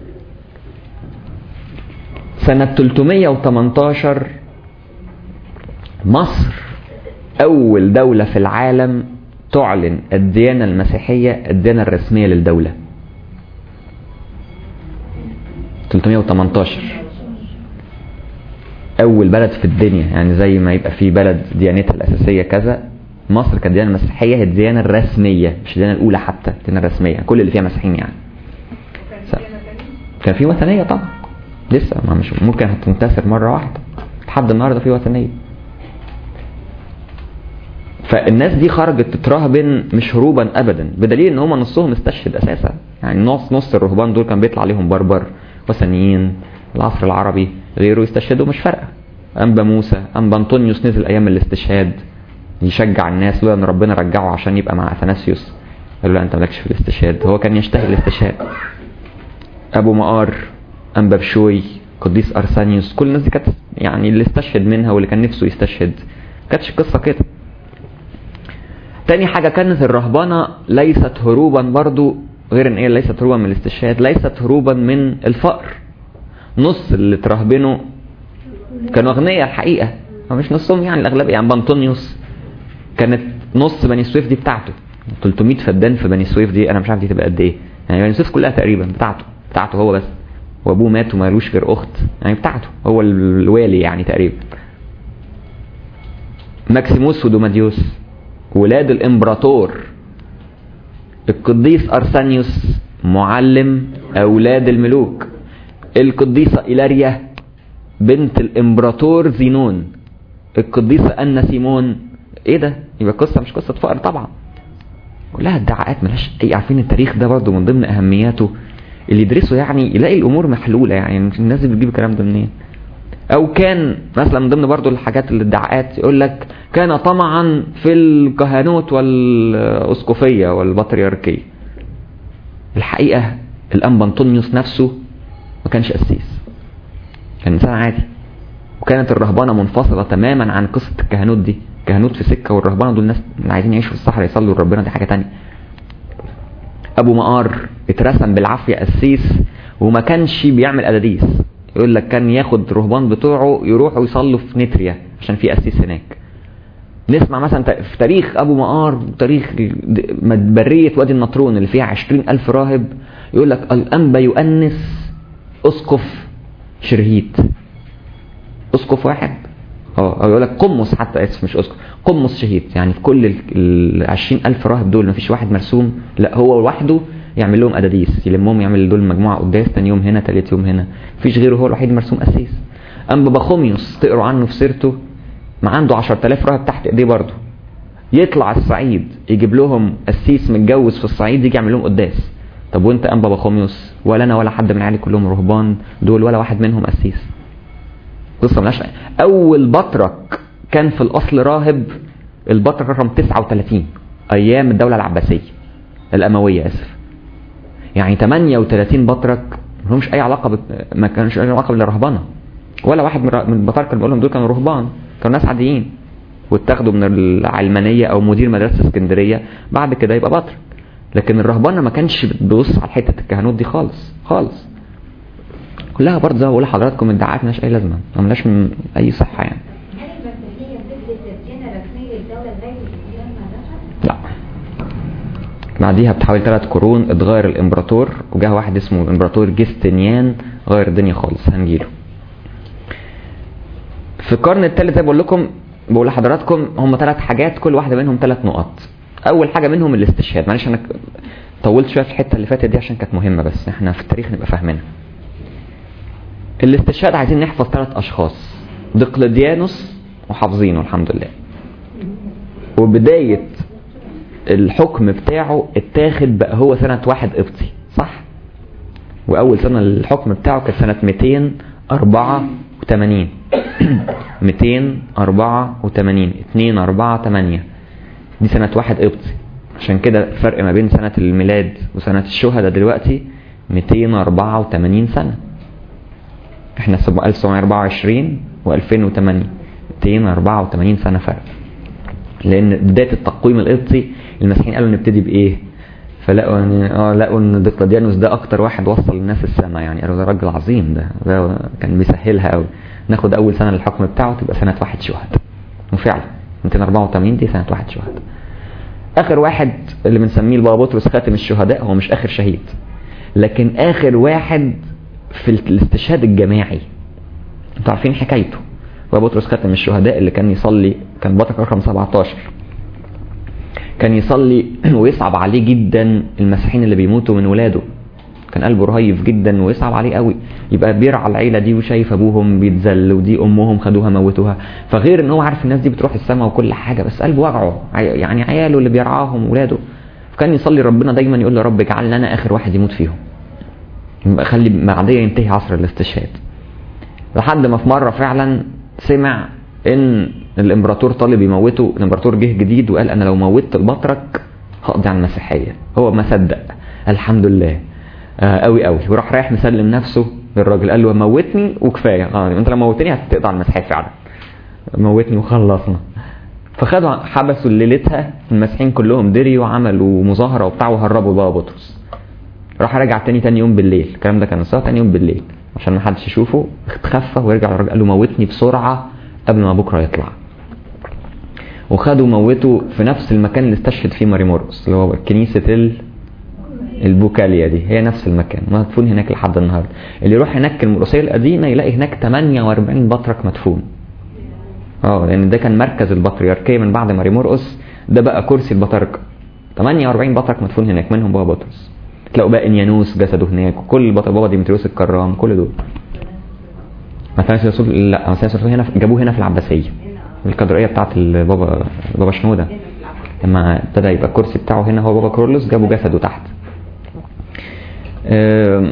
سنه 318 مصر أول دولة في العالم تعلن الديانة المسيحية الديانة الرسمية للدولة 318 أول بلد في الدنيا يعني زي ما يبقى في بلد ديانتها الأساسية كذا مصر كديانة مسيحية هي الديانة الرسمية مش الديانة الأولى حتى الديانة الرسمية كل اللي فيها مسيحيين يعني كان في وثنية طبعا لسه ما مش ممكن هتنتصر مرة واحدة لحد النهارده في وثنية فالناس دي خرجت تترهبن مش هروبا ابدا بدليل ان هم نصهم استشهد اساسا يعني نص نص الرهبان دول كان بيطلع عليهم بربر وثنيين العصر العربي غيره يستشهدوا مش فارقه انبا موسى انبا انطونيوس نزل ايام الاستشهاد يشجع الناس لولا ان ربنا رجعه عشان يبقى مع اثناسيوس قال له لا انت مالكش في الاستشهاد هو كان يشتهي الاستشهاد ابو مقار انبا بشوي قديس ارسانيوس كل الناس دي كانت يعني اللي استشهد منها واللي كان نفسه يستشهد كانتش قصه كده تاني حاجة كانت الرهبنة ليست هروبا برضو غير ان ايه ليست هروبا من الاستشهاد ليست هروبا من الفقر نص اللي ترهبنوا كانوا اغنياء الحقيقة مش نصهم يعني الاغلبية يعني بانطونيوس كانت نص بني سويف دي بتاعته 300 فدان في بني سويف دي انا مش عارف دي تبقى قد ايه يعني بني سويف كلها تقريبا بتاعته بتاعته هو بس وابوه مات وما لوش غير اخت يعني بتاعته هو الوالي يعني تقريبا ماكسيموس ودوماديوس ولاد الامبراطور القديس ارسانيوس معلم اولاد الملوك القديسة إيلاريا بنت الامبراطور زينون القديسة أنا سيمون ايه ده يبقى قصة مش قصة فقر طبعا كلها ادعاءات ملهاش اي عارفين التاريخ ده برضه من ضمن اهمياته اللي يدرسه يعني يلاقي الامور محلولة يعني الناس اللي بتجيب الكلام ده منين او كان مثلا من ضمن برضو الحاجات الادعاءات يقول لك كان طمعا في الكهنوت والاسقفيه والبطريركيه الحقيقه الانبا انطونيوس نفسه ما كانش قسيس كان انسان عادي وكانت الرهبانه منفصله تماما عن قصه الكهنوت دي الكهنوت في سكه والرهبانه دول ناس اللي عايزين يعيشوا في الصحراء يصلوا لربنا دي حاجه تانية ابو مقار اترسم بالعافيه قسيس وما كانش بيعمل اداديس يقول لك كان ياخد رهبان بتوعه يروحوا يصلوا في نتريا عشان في قسيس هناك نسمع مثلا في تاريخ ابو مقار تاريخ برية وادي النطرون اللي فيها عشرين الف راهب يقول لك الانبا يؤنس اسقف شرهيت اسقف واحد اه او يقول لك قمص حتى اسف مش اسقف قمص شهيد يعني في كل ال 20000 راهب دول مفيش واحد مرسوم لا هو لوحده يعمل لهم اداديس يلمهم يعمل دول مجموعه قداس تاني يوم هنا تالت يوم هنا مفيش غيره هو الوحيد مرسوم قسيس اما بخوميوس تقروا عنه في سيرته ما عنده 10000 راهب تحت ايديه برضه يطلع الصعيد يجيب لهم قسيس متجوز في الصعيد يجي يعمل لهم قداس طب وانت انبا بخوميوس ولا انا ولا حد من عيالي كلهم رهبان دول ولا واحد منهم قسيس قصه ملهاش اول بطرك كان في الاصل راهب البطرك رقم 39 ايام الدولة العباسية الاموية اسف يعني 38 بطرك ما لهمش اي علاقة ب... ما كانش اي علاقة بالرهبنة ولا واحد من من البطاركة اللي بقولهم دول كانوا رهبان كانوا ناس عاديين واتاخدوا من العلمانية او مدير مدرسة اسكندرية بعد كده يبقى بطرك لكن الرهبنة ما كانش بتبص على حتة الكهنوت دي خالص خالص كلها برضه زي ما بقول لحضراتكم ادعاءات مالهاش اي لازمة ما ملهاش من اي صحة يعني هل المسيحية بتدرس الديانة الرسمية للدولة لغاية الإسلام ما دخل؟ لا بعديها بحوالي ثلاث قرون اتغير الامبراطور وجاه واحد اسمه الامبراطور جستنيان غير الدنيا خالص هنجيله في القرن الثالث زي ما بقول لكم بقول لحضراتكم هم ثلاث حاجات كل واحده منهم ثلاث نقط اول حاجه منهم الاستشهاد معلش انا طولت شويه في الحته اللي فاتت دي عشان كانت مهمه بس احنا في التاريخ نبقى فاهمينها الاستشهاد عايزين نحفظ ثلاث اشخاص دقلديانوس وحافظينه الحمد لله وبدايه الحكم بتاعه اتاخد بقى هو سنة واحد قبطي صح وأول سنة الحكم بتاعه كانت سنة 284 284 2 4 8 دي سنة واحد قبطي عشان كده الفرق ما بين سنة الميلاد وسنة الشهداء دلوقتي 284 سنة احنا 1924 و2008 284 سنة فرق لان بدايه التقويم القبطي المسيحيين قالوا نبتدي بايه فلقوا ان اه لقوا ان دقلديانوس ده اكتر واحد وصل الناس السما يعني قالوا ده راجل عظيم ده ده كان بيسهلها قوي ناخد اول سنه للحكم بتاعه تبقى سنه واحد شهداء وفعلا 284 دي سنه واحد شهداء اخر واحد اللي بنسميه البابا بطرس خاتم الشهداء هو مش اخر شهيد لكن اخر واحد في الاستشهاد الجماعي انتوا عارفين حكايته بابا بطرس خاتم الشهداء اللي كان يصلي كان بطرك رقم 17 كان يصلي ويصعب عليه جدا المسيحيين اللي بيموتوا من ولاده كان قلبه رهيف جدا ويصعب عليه قوي يبقى بيرعى العيله دي وشايف ابوهم بيتذل ودي امهم خدوها موتوها فغير ان هو عارف الناس دي بتروح السماء وكل حاجه بس قلبه وجعه عي- يعني عياله اللي بيرعاهم ولاده فكان يصلي ربنا دايما يقول له رب اجعلني انا اخر واحد يموت فيهم يبقى خلي بعديه ينتهي عصر الاستشهاد لحد ما في مره فعلا سمع ان الامبراطور طالب يموته الامبراطور جه جديد وقال انا لو موتت البطرك هقضي على المسيحيه هو ما صدق الحمد لله آه قوي قوي وراح رايح مسلم نفسه للراجل قال له موتني وكفايه اه انت لو موتني هتقطع على المسيحيه فعلا موتني وخلصنا فخدوا حبسوا ليلتها المسيحيين كلهم دريوا وعملوا مظاهره وبتاع وهربوا بقى بطرس راح رجع تاني تاني يوم بالليل الكلام ده كان الساعه تاني يوم بالليل عشان ما حدش يشوفه اتخفى ورجع للراجل قال له موتني بسرعه قبل ما بكره يطلع وخدوا موته في نفس المكان اللي استشهد فيه ماري مورقس اللي هو كنيسه ال البوكاليا دي هي نفس المكان مدفون هناك لحد النهارده اللي يروح هناك المرقسيه القديمه يلاقي هناك 48 بطرك مدفون اه لان ده كان مركز البطريركيه من بعد ماري مرقس ده بقى كرسي البطاركه 48 بطرك مدفون هناك منهم بابا بطرس تلاقوا بقى انيانوس جسده هناك وكل بطل بابا ديمتريوس الكرام كل دول مثلا الرسول لا مثلا الرسول هنا جابوه هنا في العباسيه الكادرائيه بتاعت البابا بابا شنوده لما ابتدى يبقى الكرسي بتاعه هنا هو بابا كرولوس جابوا جسده تحت آم،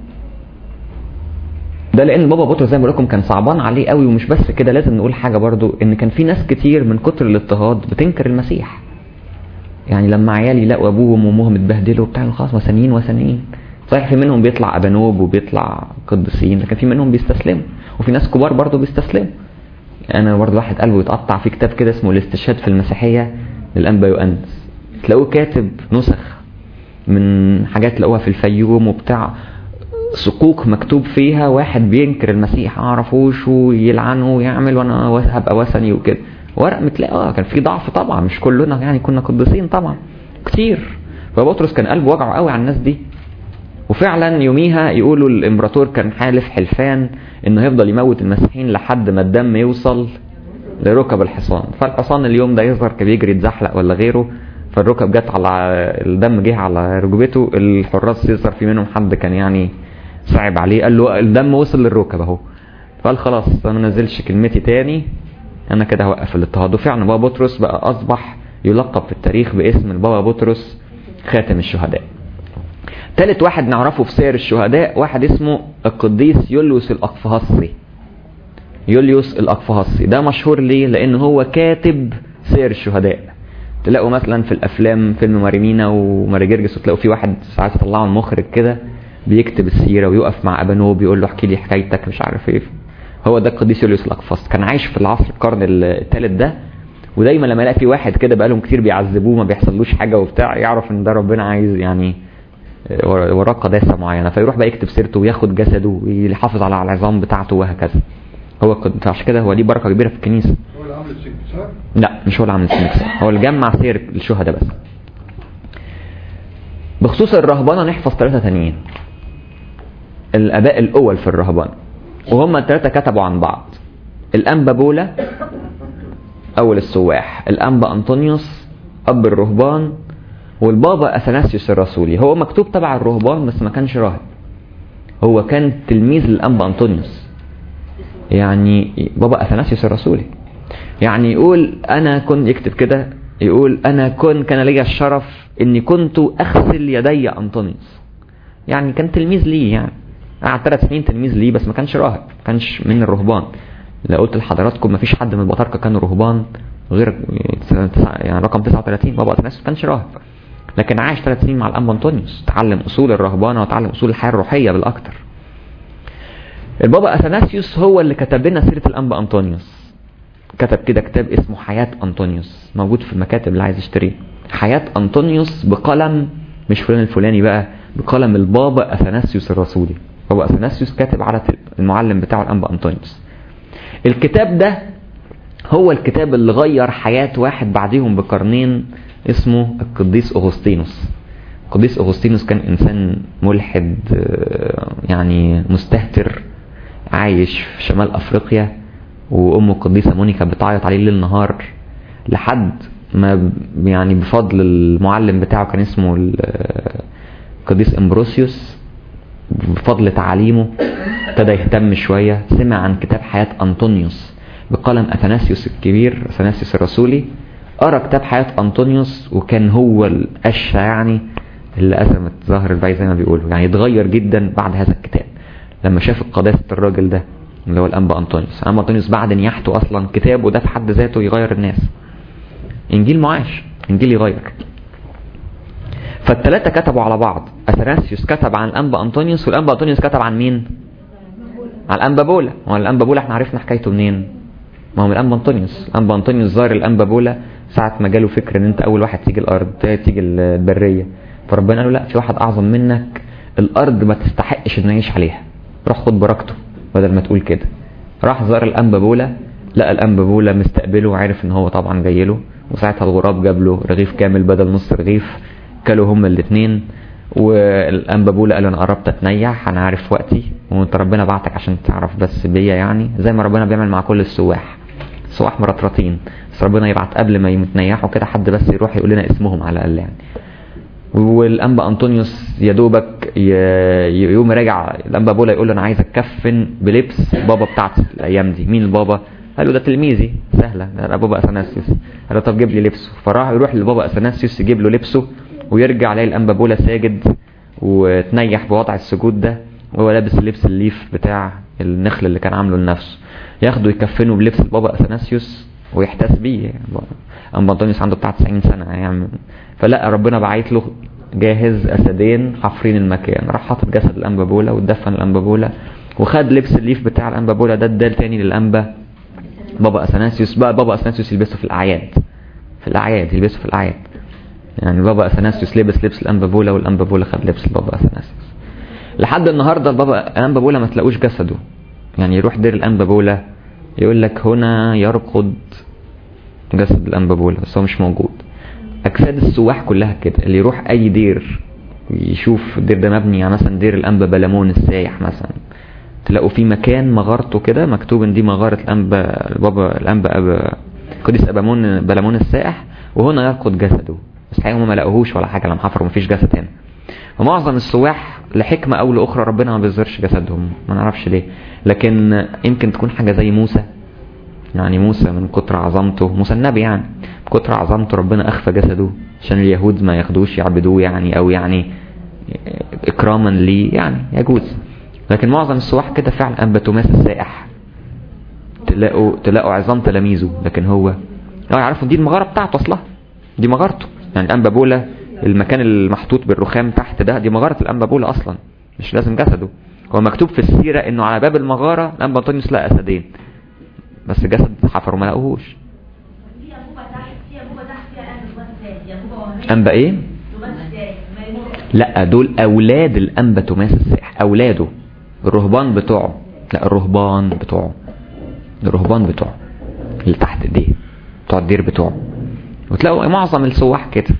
ده لان بابا بطرس زي ما بقول لكم كان صعبان عليه قوي ومش بس كده لازم نقول حاجه برضو ان كان في ناس كتير من كتر الاضطهاد بتنكر المسيح يعني لما عيالي يلاقوا ابوهم وامهم اتبهدلوا بتاع خلاص وثنيين وثنيين صحيح في منهم بيطلع ابانوب وبيطلع قديسين لكن في منهم بيستسلموا وفي ناس كبار برضو بيستسلموا انا برضو واحد قلبه يتقطع في كتاب كده اسمه الاستشهاد في المسيحيه للانبا يؤنس تلاقوه كاتب نسخ من حاجات تلاقوها في الفيوم وبتاع صكوك مكتوب فيها واحد بينكر المسيح ما اعرفوش ويلعنه ويعمل وانا هبقى وثني وكده ورق متلاقي اه كان في ضعف طبعا مش كلنا يعني كنا قديسين طبعا كتير فبطرس كان قلبه وجعه قوي على الناس دي وفعلا يوميها يقولوا الامبراطور كان حالف حلفان انه هيفضل يموت المسيحيين لحد ما الدم يوصل لركب الحصان فالحصان اليوم ده يظهر كان بيجري يتزحلق ولا غيره فالركب جت على الدم جه على ركبته الحراس يظهر في منهم حد كان يعني صعب عليه قال له الدم وصل للركب اهو فقال خلاص انا ما نزلش كلمتي تاني انا كده هوقف الاضطهاد وفعلا بابا بطرس بقى اصبح يلقب في التاريخ باسم البابا بطرس خاتم الشهداء ثالث واحد نعرفه في سير الشهداء واحد اسمه القديس يوليوس الأقفهصي يوليوس الأقفهصي ده مشهور ليه لأن هو كاتب سير الشهداء تلاقوا مثلا في الافلام فيلم ماريمينا وماري جرجس وتلاقوا في واحد ساعات يطلعوا المخرج كده بيكتب السيره ويقف مع ابانوب بيقول له احكي لي حكايتك مش عارف ايه هو ده القديس يوليوس الاقفاص كان عايش في العصر القرن الثالث ده ودايما لما يلاقي في واحد كده بقالهم كتير بيعذبوه ما بيحصلوش حاجه وبتاع يعرف ان ده ربنا عايز يعني وراه قداسه معينه فيروح بقى يكتب سيرته وياخد جسده ويحافظ على العظام بتاعته وهكذا هو قد- عشان كده هو دي بركه كبيره في الكنيسه هو اللي عامل السنكسار لا مش هو اللي عامل السنكسار هو اللي جمع سير الشهداء بس بخصوص الرهبنه نحفظ ثلاثه تانيين الاباء الاول في الرهبنه وهم الثلاثه كتبوا عن بعض الانبا بولا اول السواح الانبا انطونيوس اب الرهبان والبابا اثناسيوس الرسولي هو مكتوب تبع الرهبان بس ما كانش راهب هو كان تلميذ للانبا انطونيوس يعني بابا اثناسيوس الرسولي يعني يقول انا كنت يكتب كده يقول انا كن كان لي الشرف اني كنت اغسل يدي انطونيوس يعني كان تلميذ ليه يعني قعد ثلاث سنين تلميذ ليه بس ما كانش راهب ما كانش من الرهبان لو قلت لحضراتكم ما فيش حد من البطاركه كانوا رهبان غير يعني رقم 39 بابا اثناسيوس ما كانش راهب لكن عاش ثلاث سنين مع الانبا انطونيوس تعلم اصول الرهبانه وتعلم اصول الحياه الروحيه بالاكثر البابا اثناسيوس هو اللي كتب لنا سيره الانبا انطونيوس كتب كده كتاب اسمه حياة أنطونيوس موجود في المكاتب اللي عايز يشتريه حياة أنطونيوس بقلم مش فلان الفلاني بقى بقلم البابا أثناسيوس الرسولي بابا أثناسيوس كاتب على المعلم بتاعه الأنبا أنطونيوس الكتاب ده هو الكتاب اللي غير حياة واحد بعديهم بقرنين اسمه القديس أغسطينوس القديس أغسطينوس كان إنسان ملحد آه، يعني مستهتر عايش في شمال أفريقيا وامه القديسه مونيكا بتعيط عليه ليل نهار لحد ما ب- يعني بفضل المعلم بتاعه كان اسمه ال- القديس امبروسيوس بفضل تعاليمه ابتدى يهتم شويه سمع عن كتاب حياه انطونيوس بقلم اثناسيوس الكبير اثناسيوس الرسولي قرا كتاب حياه انطونيوس وكان هو القشه يعني اللي أزمت ظهر البعيد زي ما بيقولوا يعني اتغير جدا بعد هذا الكتاب لما شاف قداسة الراجل ده اللي هو الأنبا أنطونيوس الأنبا أنطونيوس بعد نياحته أصلا كتابه ده في حد ذاته يغير الناس إنجيل معاش إنجيل يغير فالتلاتة كتبوا على بعض أثناسيوس كتب عن الأنبا أنطونيوس والأنبا أنطونيوس كتب عن مين؟ عن الأنبا بولا هو الأنبا بولا احنا عرفنا حكايته منين؟ ما هو من الأنبا أنطونيوس الأنبا أنطونيوس زار الأنبا بولا ساعة ما جاله فكر إن أنت أول واحد تيجي الأرض تيجي البرية فربنا قال له لا في واحد أعظم منك الأرض ما تستحقش إنه يعيش عليها روح خد بركته بدل ما تقول كده راح زار الأنبا بولا لقى الأنبا بولا مستقبله وعرف إن هو طبعا جاي له وساعتها الغراب جاب له رغيف كامل بدل نص رغيف كلوا هما الاثنين والأنبا بولا قال له أنا قربت أتنيح أنا عارف وقتي وأنت ربنا بعتك عشان تعرف بس بيا يعني زي ما ربنا بيعمل مع كل السواح سواح مرطرطين بس ربنا يبعت قبل ما يتنيحوا كده حد بس يروح يقول لنا اسمهم على الأقل يعني والانبا انطونيوس يا دوبك ي- يقوم راجع الانبا بولا يقول له انا عايز اتكفن بلبس بابا بتاعتي الايام دي مين البابا قال له ده تلميذي سهله ده بابا اثناسيوس قال له طب جيب لي لبسه فراح يروح لبابا اثناسيوس يجيب له لبسه ويرجع يلاقي الانبا بولا ساجد وتنيح بوضع السجود ده وهو لابس اللبس الليف بتاع النخل اللي كان عامله لنفسه ياخده يكفنه بلبس بابا اثناسيوس ويحتاس بيه انبا انطونيوس عنده بتاع 90 سنه يعني فلا ربنا بعت له جاهز اسدين حافرين المكان راح حاطط جسد الانبا بولا واتدفن الانبا بولا وخد لبس الليف بتاع الانبا بولا ده اداه تاني للانبا بابا اثناسيوس بقى بابا اثناسيوس يلبسه في الاعياد في الاعياد يلبسه في الاعياد يعني بابا اثناسيوس لبس لبس الانبا بولا والانبا بولا خد لبس البابا اثناسيوس لحد النهارده البابا الانبا بولا ما تلاقوش جسده يعني يروح دير الانبا بولا يقول لك هنا يرقد جسد الانبا بولا بس هو مش موجود اجساد السواح كلها كده اللي يروح اي دير يشوف الدير ده مبني يعني مثلا دير الانبا بلمون السايح مثلا تلاقوا في مكان مغارته كده مكتوب ان دي مغاره الانبا البابا الانبا أبا قديس ابامون بلمون السائح وهنا يرقد جسده بس الحقيقه هم ما لقوهوش ولا حاجه لما حفروا مفيش جسد هنا ومعظم السواح لحكمه او لاخرى ربنا ما بيظهرش جسدهم ما نعرفش ليه لكن يمكن تكون حاجه زي موسى يعني موسى من كتر عظمته موسى النبي يعني من كتر عظمته ربنا اخفى جسده عشان اليهود ما ياخدوش يعبدوه يعني او يعني اكراما ليه يعني يجوز لكن معظم السواح كده فعلا انبا توماس السائح تلاقوا تلاقوا عظام تلاميذه لكن هو اه يعرفوا دي المغاره بتاعته اصلها دي مغارته يعني الانبا بولا المكان المحطوط بالرخام تحت ده دي مغاره الانبا بولا اصلا مش لازم جسده هو مكتوب في السيره انه على باب المغاره الانبا انطونيوس لقى اسدين بس جسد حفروا ما لقوهوش في أبوبة تحت في أبوبة تحت فيها أهل الوقت تاني أبوبة وهمية انبا ايه الوقت تاني ما يموت لا دول اولاد الانبا توماس الساح اولاده الرهبان بتوعه لا الرهبان بتوعه الرهبان بتوعه اللي تحت ايديه بتوع الدير بتوعه وتلاقوا معظم السواح كده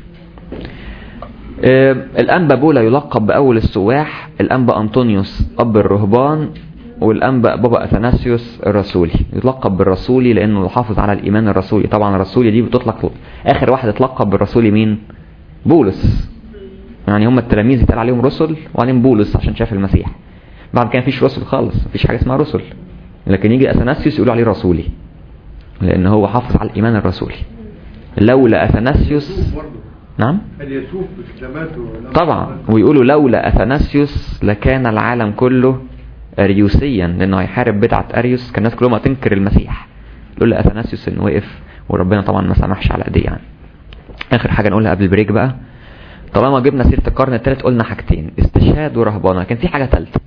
آه، الانبا بولا يلقب باول السواح الانبا انطونيوس اب الرهبان والانبا بابا اثناسيوس الرسولي يلقب بالرسولي لانه يحافظ على الايمان الرسولي طبعا الرسولي دي بتطلق اخر واحد اتلقب بالرسولي مين بولس يعني هم التلاميذ يتقال عليهم رسل وبعدين بولس عشان شاف المسيح بعد كده مفيش رسل خالص مفيش حاجه اسمها رسل لكن يجي اثناسيوس يقولوا عليه رسولي لان هو حافظ على الايمان الرسولي لولا اثناسيوس برضه نعم هل يسوق بخدماته لما- طبعا ويقولوا لولا اثناسيوس لكان العالم كله اريوسيا لانه هيحارب بدعه اريوس كان الناس كلهم هتنكر المسيح لولا اثناسيوس انه وقف وربنا طبعا ما سمحش على ايديه يعني اخر حاجه نقولها قبل البريك بقى طالما جبنا سيره القرن الثالث قلنا حاجتين استشهاد ورهبانه كان في حاجه ثالثه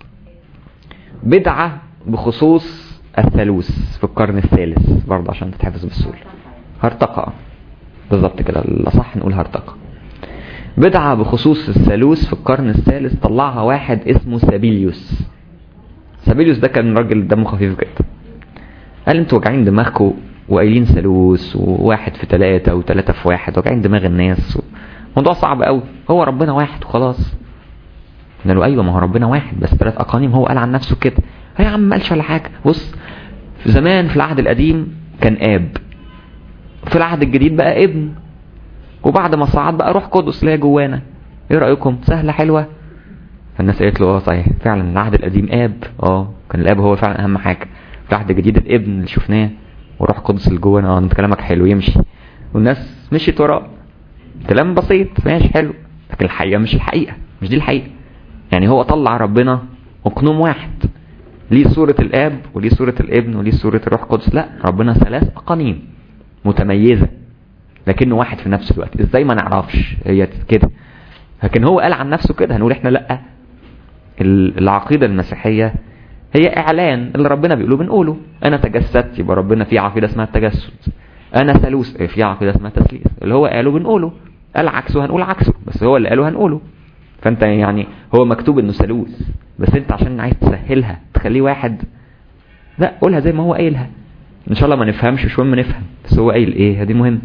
بدعه بخصوص الثالوث في القرن الثالث برضه عشان تتحفظ بالسهوله هرطقه بالظبط كده الاصح نقول هرطقه بدعة بخصوص الثالوث في القرن الثالث طلعها واحد اسمه سابيليوس سابيليوس ده كان راجل دمه خفيف جدا قال انتوا واجعين دماغكم وقايلين ثالوث وواحد في ثلاثة وثلاثة في واحد واجعين دماغ الناس موضوع صعب قوي هو ربنا واحد وخلاص قلنا له ايوه ما هو ربنا واحد بس ثلاث اقانيم هو قال عن نفسه كده يا عم ما قالش ولا حاجه بص في زمان في العهد القديم كان اب في العهد الجديد بقى ابن وبعد ما صعد بقى روح قدس اللي هي جوانا ايه رايكم سهله حلوه فالناس قالت له اه صحيح فعلا العهد القديم اب اه كان الاب هو فعلا اهم حاجه في العهد الجديد الابن اللي شفناه وروح قدس اللي جوانا اه انت كلامك حلو يمشي والناس مشيت وراه كلام بسيط ماشي حلو لكن الحقيقه مش الحقيقه مش دي الحقيقه يعني هو طلع ربنا اقنوم واحد ليه صورة الاب وليه صورة الابن وليه صورة الروح القدس لا ربنا ثلاث اقانيم متميزة لكنه واحد في نفس الوقت ازاي ما نعرفش هي كده لكن هو قال عن نفسه كده هنقول احنا لا ال- العقيدة المسيحية هي اعلان اللي ربنا بيقوله بنقوله انا تجسدت يبقى ربنا في عقيدة اسمها التجسد انا ثالوث إيه، في عقيدة اسمها تثليث اللي هو قاله بنقوله قال عكسه هنقول عكسه بس هو اللي قاله هنقوله فانت يعني هو مكتوب انه ثالوث بس انت عشان عايز تسهلها تخليه واحد لا قولها زي ما هو قايلها ان شاء الله ما نفهمش مش مهم نفهم بس هو قايل ايه دي مهم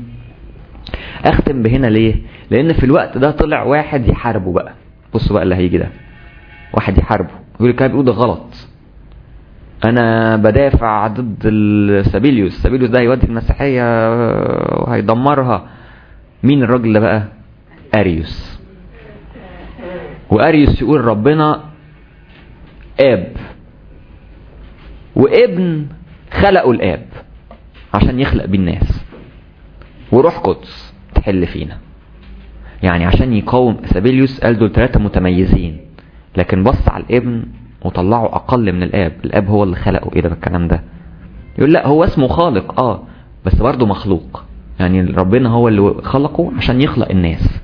اختم بهنا ليه لان في الوقت ده طلع واحد يحاربه بقى بصوا بقى اللي هيجي ده واحد يحاربه يقول الكلام بيقول ده غلط انا بدافع ضد السابيليوس سابيليوس ده هيودي المسيحيه وهيدمرها مين الراجل ده بقى اريوس واريوس يقول ربنا اب وابن خلقوا الاب عشان يخلق بيه الناس وروح قدس تحل فينا يعني عشان يقاوم سابيليوس قال دول ثلاثة متميزين لكن بص على الابن وطلعوا اقل من الاب الاب هو اللي خلقه ايه ده الكلام ده يقول لا هو اسمه خالق اه بس برضه مخلوق يعني ربنا هو اللي خلقه عشان يخلق الناس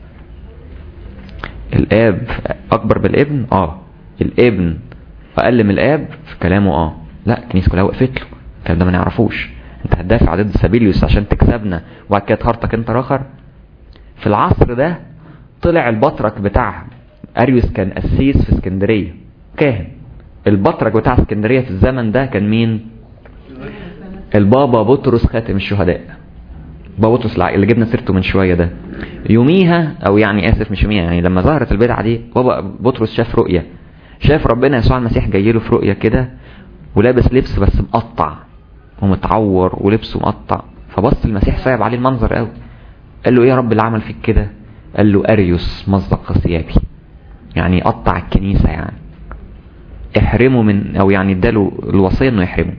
الاب اكبر بالابن اه الابن اقل من الاب في كلامه اه لا الكنيسه كلها وقفت له الكلام ده ما نعرفوش انت هتدافع ضد سابيليوس عشان تكسبنا وبعد كده تهرطك انت راخر في العصر ده طلع البطرك بتاع اريوس كان قسيس في اسكندريه كاهن البطرك بتاع اسكندريه في الزمن ده كان مين البابا بطرس خاتم الشهداء بابا بطرس الع- اللي جبنا سيرته من شويه ده يوميها او يعني اسف مش يوميها يعني لما ظهرت البدعه دي بابا بطرس شاف رؤيه شاف ربنا يسوع المسيح جاي له في رؤيه كده ولابس لبس بس مقطع ومتعور ولبسه مقطع فبص المسيح صعب عليه المنظر قوي قال له ايه يا رب اللي عمل فيك كده قال له اريوس مزق ثيابي يعني قطع الكنيسه يعني احرمه من او يعني اداله الوصيه انه يحرمه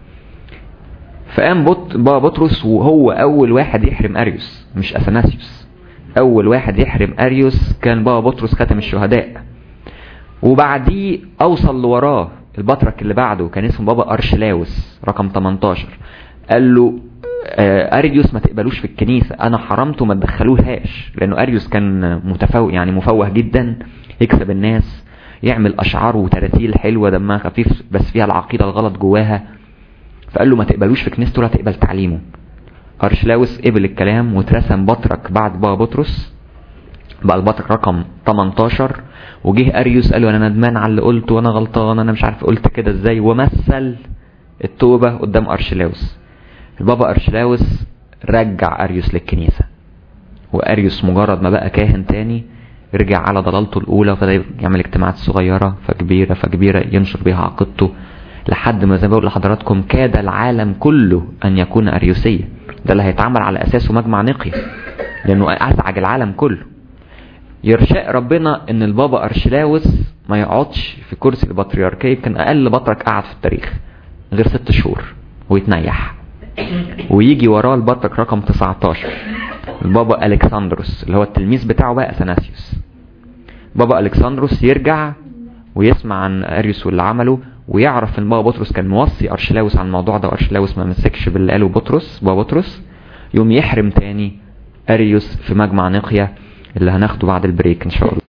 فقام بط... بابا بطرس وهو اول واحد يحرم اريوس مش اثناسيوس اول واحد يحرم اريوس كان بابا بطرس خاتم الشهداء وبعديه اوصل لوراه البطرك اللي بعده كان اسمه بابا ارشلاوس رقم 18 قال له آه، اريوس ما تقبلوش في الكنيسة انا حرمته ما تدخلوهاش لانه اريوس كان متفوه يعني مفوه جدا يكسب الناس يعمل اشعار وتراتيل حلوة دمها خفيف بس فيها العقيدة الغلط جواها فقال له ما تقبلوش في كنيسته ولا تقبل تعليمه ارشلاوس قبل الكلام واترسم بطرك بعد بابا بطرس بقى البطرك رقم 18 وجه اريوس قال له انا ندمان على اللي قلته وانا غلطان انا مش عارف قلت كده ازاي ومثل التوبة قدام ارشلاوس البابا ارشلاوس رجع اريوس للكنيسة واريوس مجرد ما بقى كاهن تاني رجع على ضلالته الاولى وابتدى يعمل اجتماعات صغيرة فكبيرة فكبيرة ينشر بيها عقيدته لحد ما زي ما بقول لحضراتكم كاد العالم كله ان يكون اريوسيا ده اللي هيتعمل على اساسه مجمع نقيا لانه ازعج العالم كله يرشاء ربنا ان البابا ارشلاوس ما يقعدش في كرسي البطريركية كان اقل بطرك قعد في التاريخ غير ست شهور ويتنيح ويجي وراه البطرك رقم 19 البابا الكسندروس اللي هو التلميذ بتاعه بقى اثناسيوس بابا الكسندروس يرجع ويسمع عن اريوس واللي عمله ويعرف ان بابا بطرس كان موصي ارشلاوس عن الموضوع ده وارشلاوس ما مسكش باللي قاله بطرس بابا بطرس يوم يحرم تاني اريوس في مجمع نقيا اللي هناخده بعد البريك ان شاء الله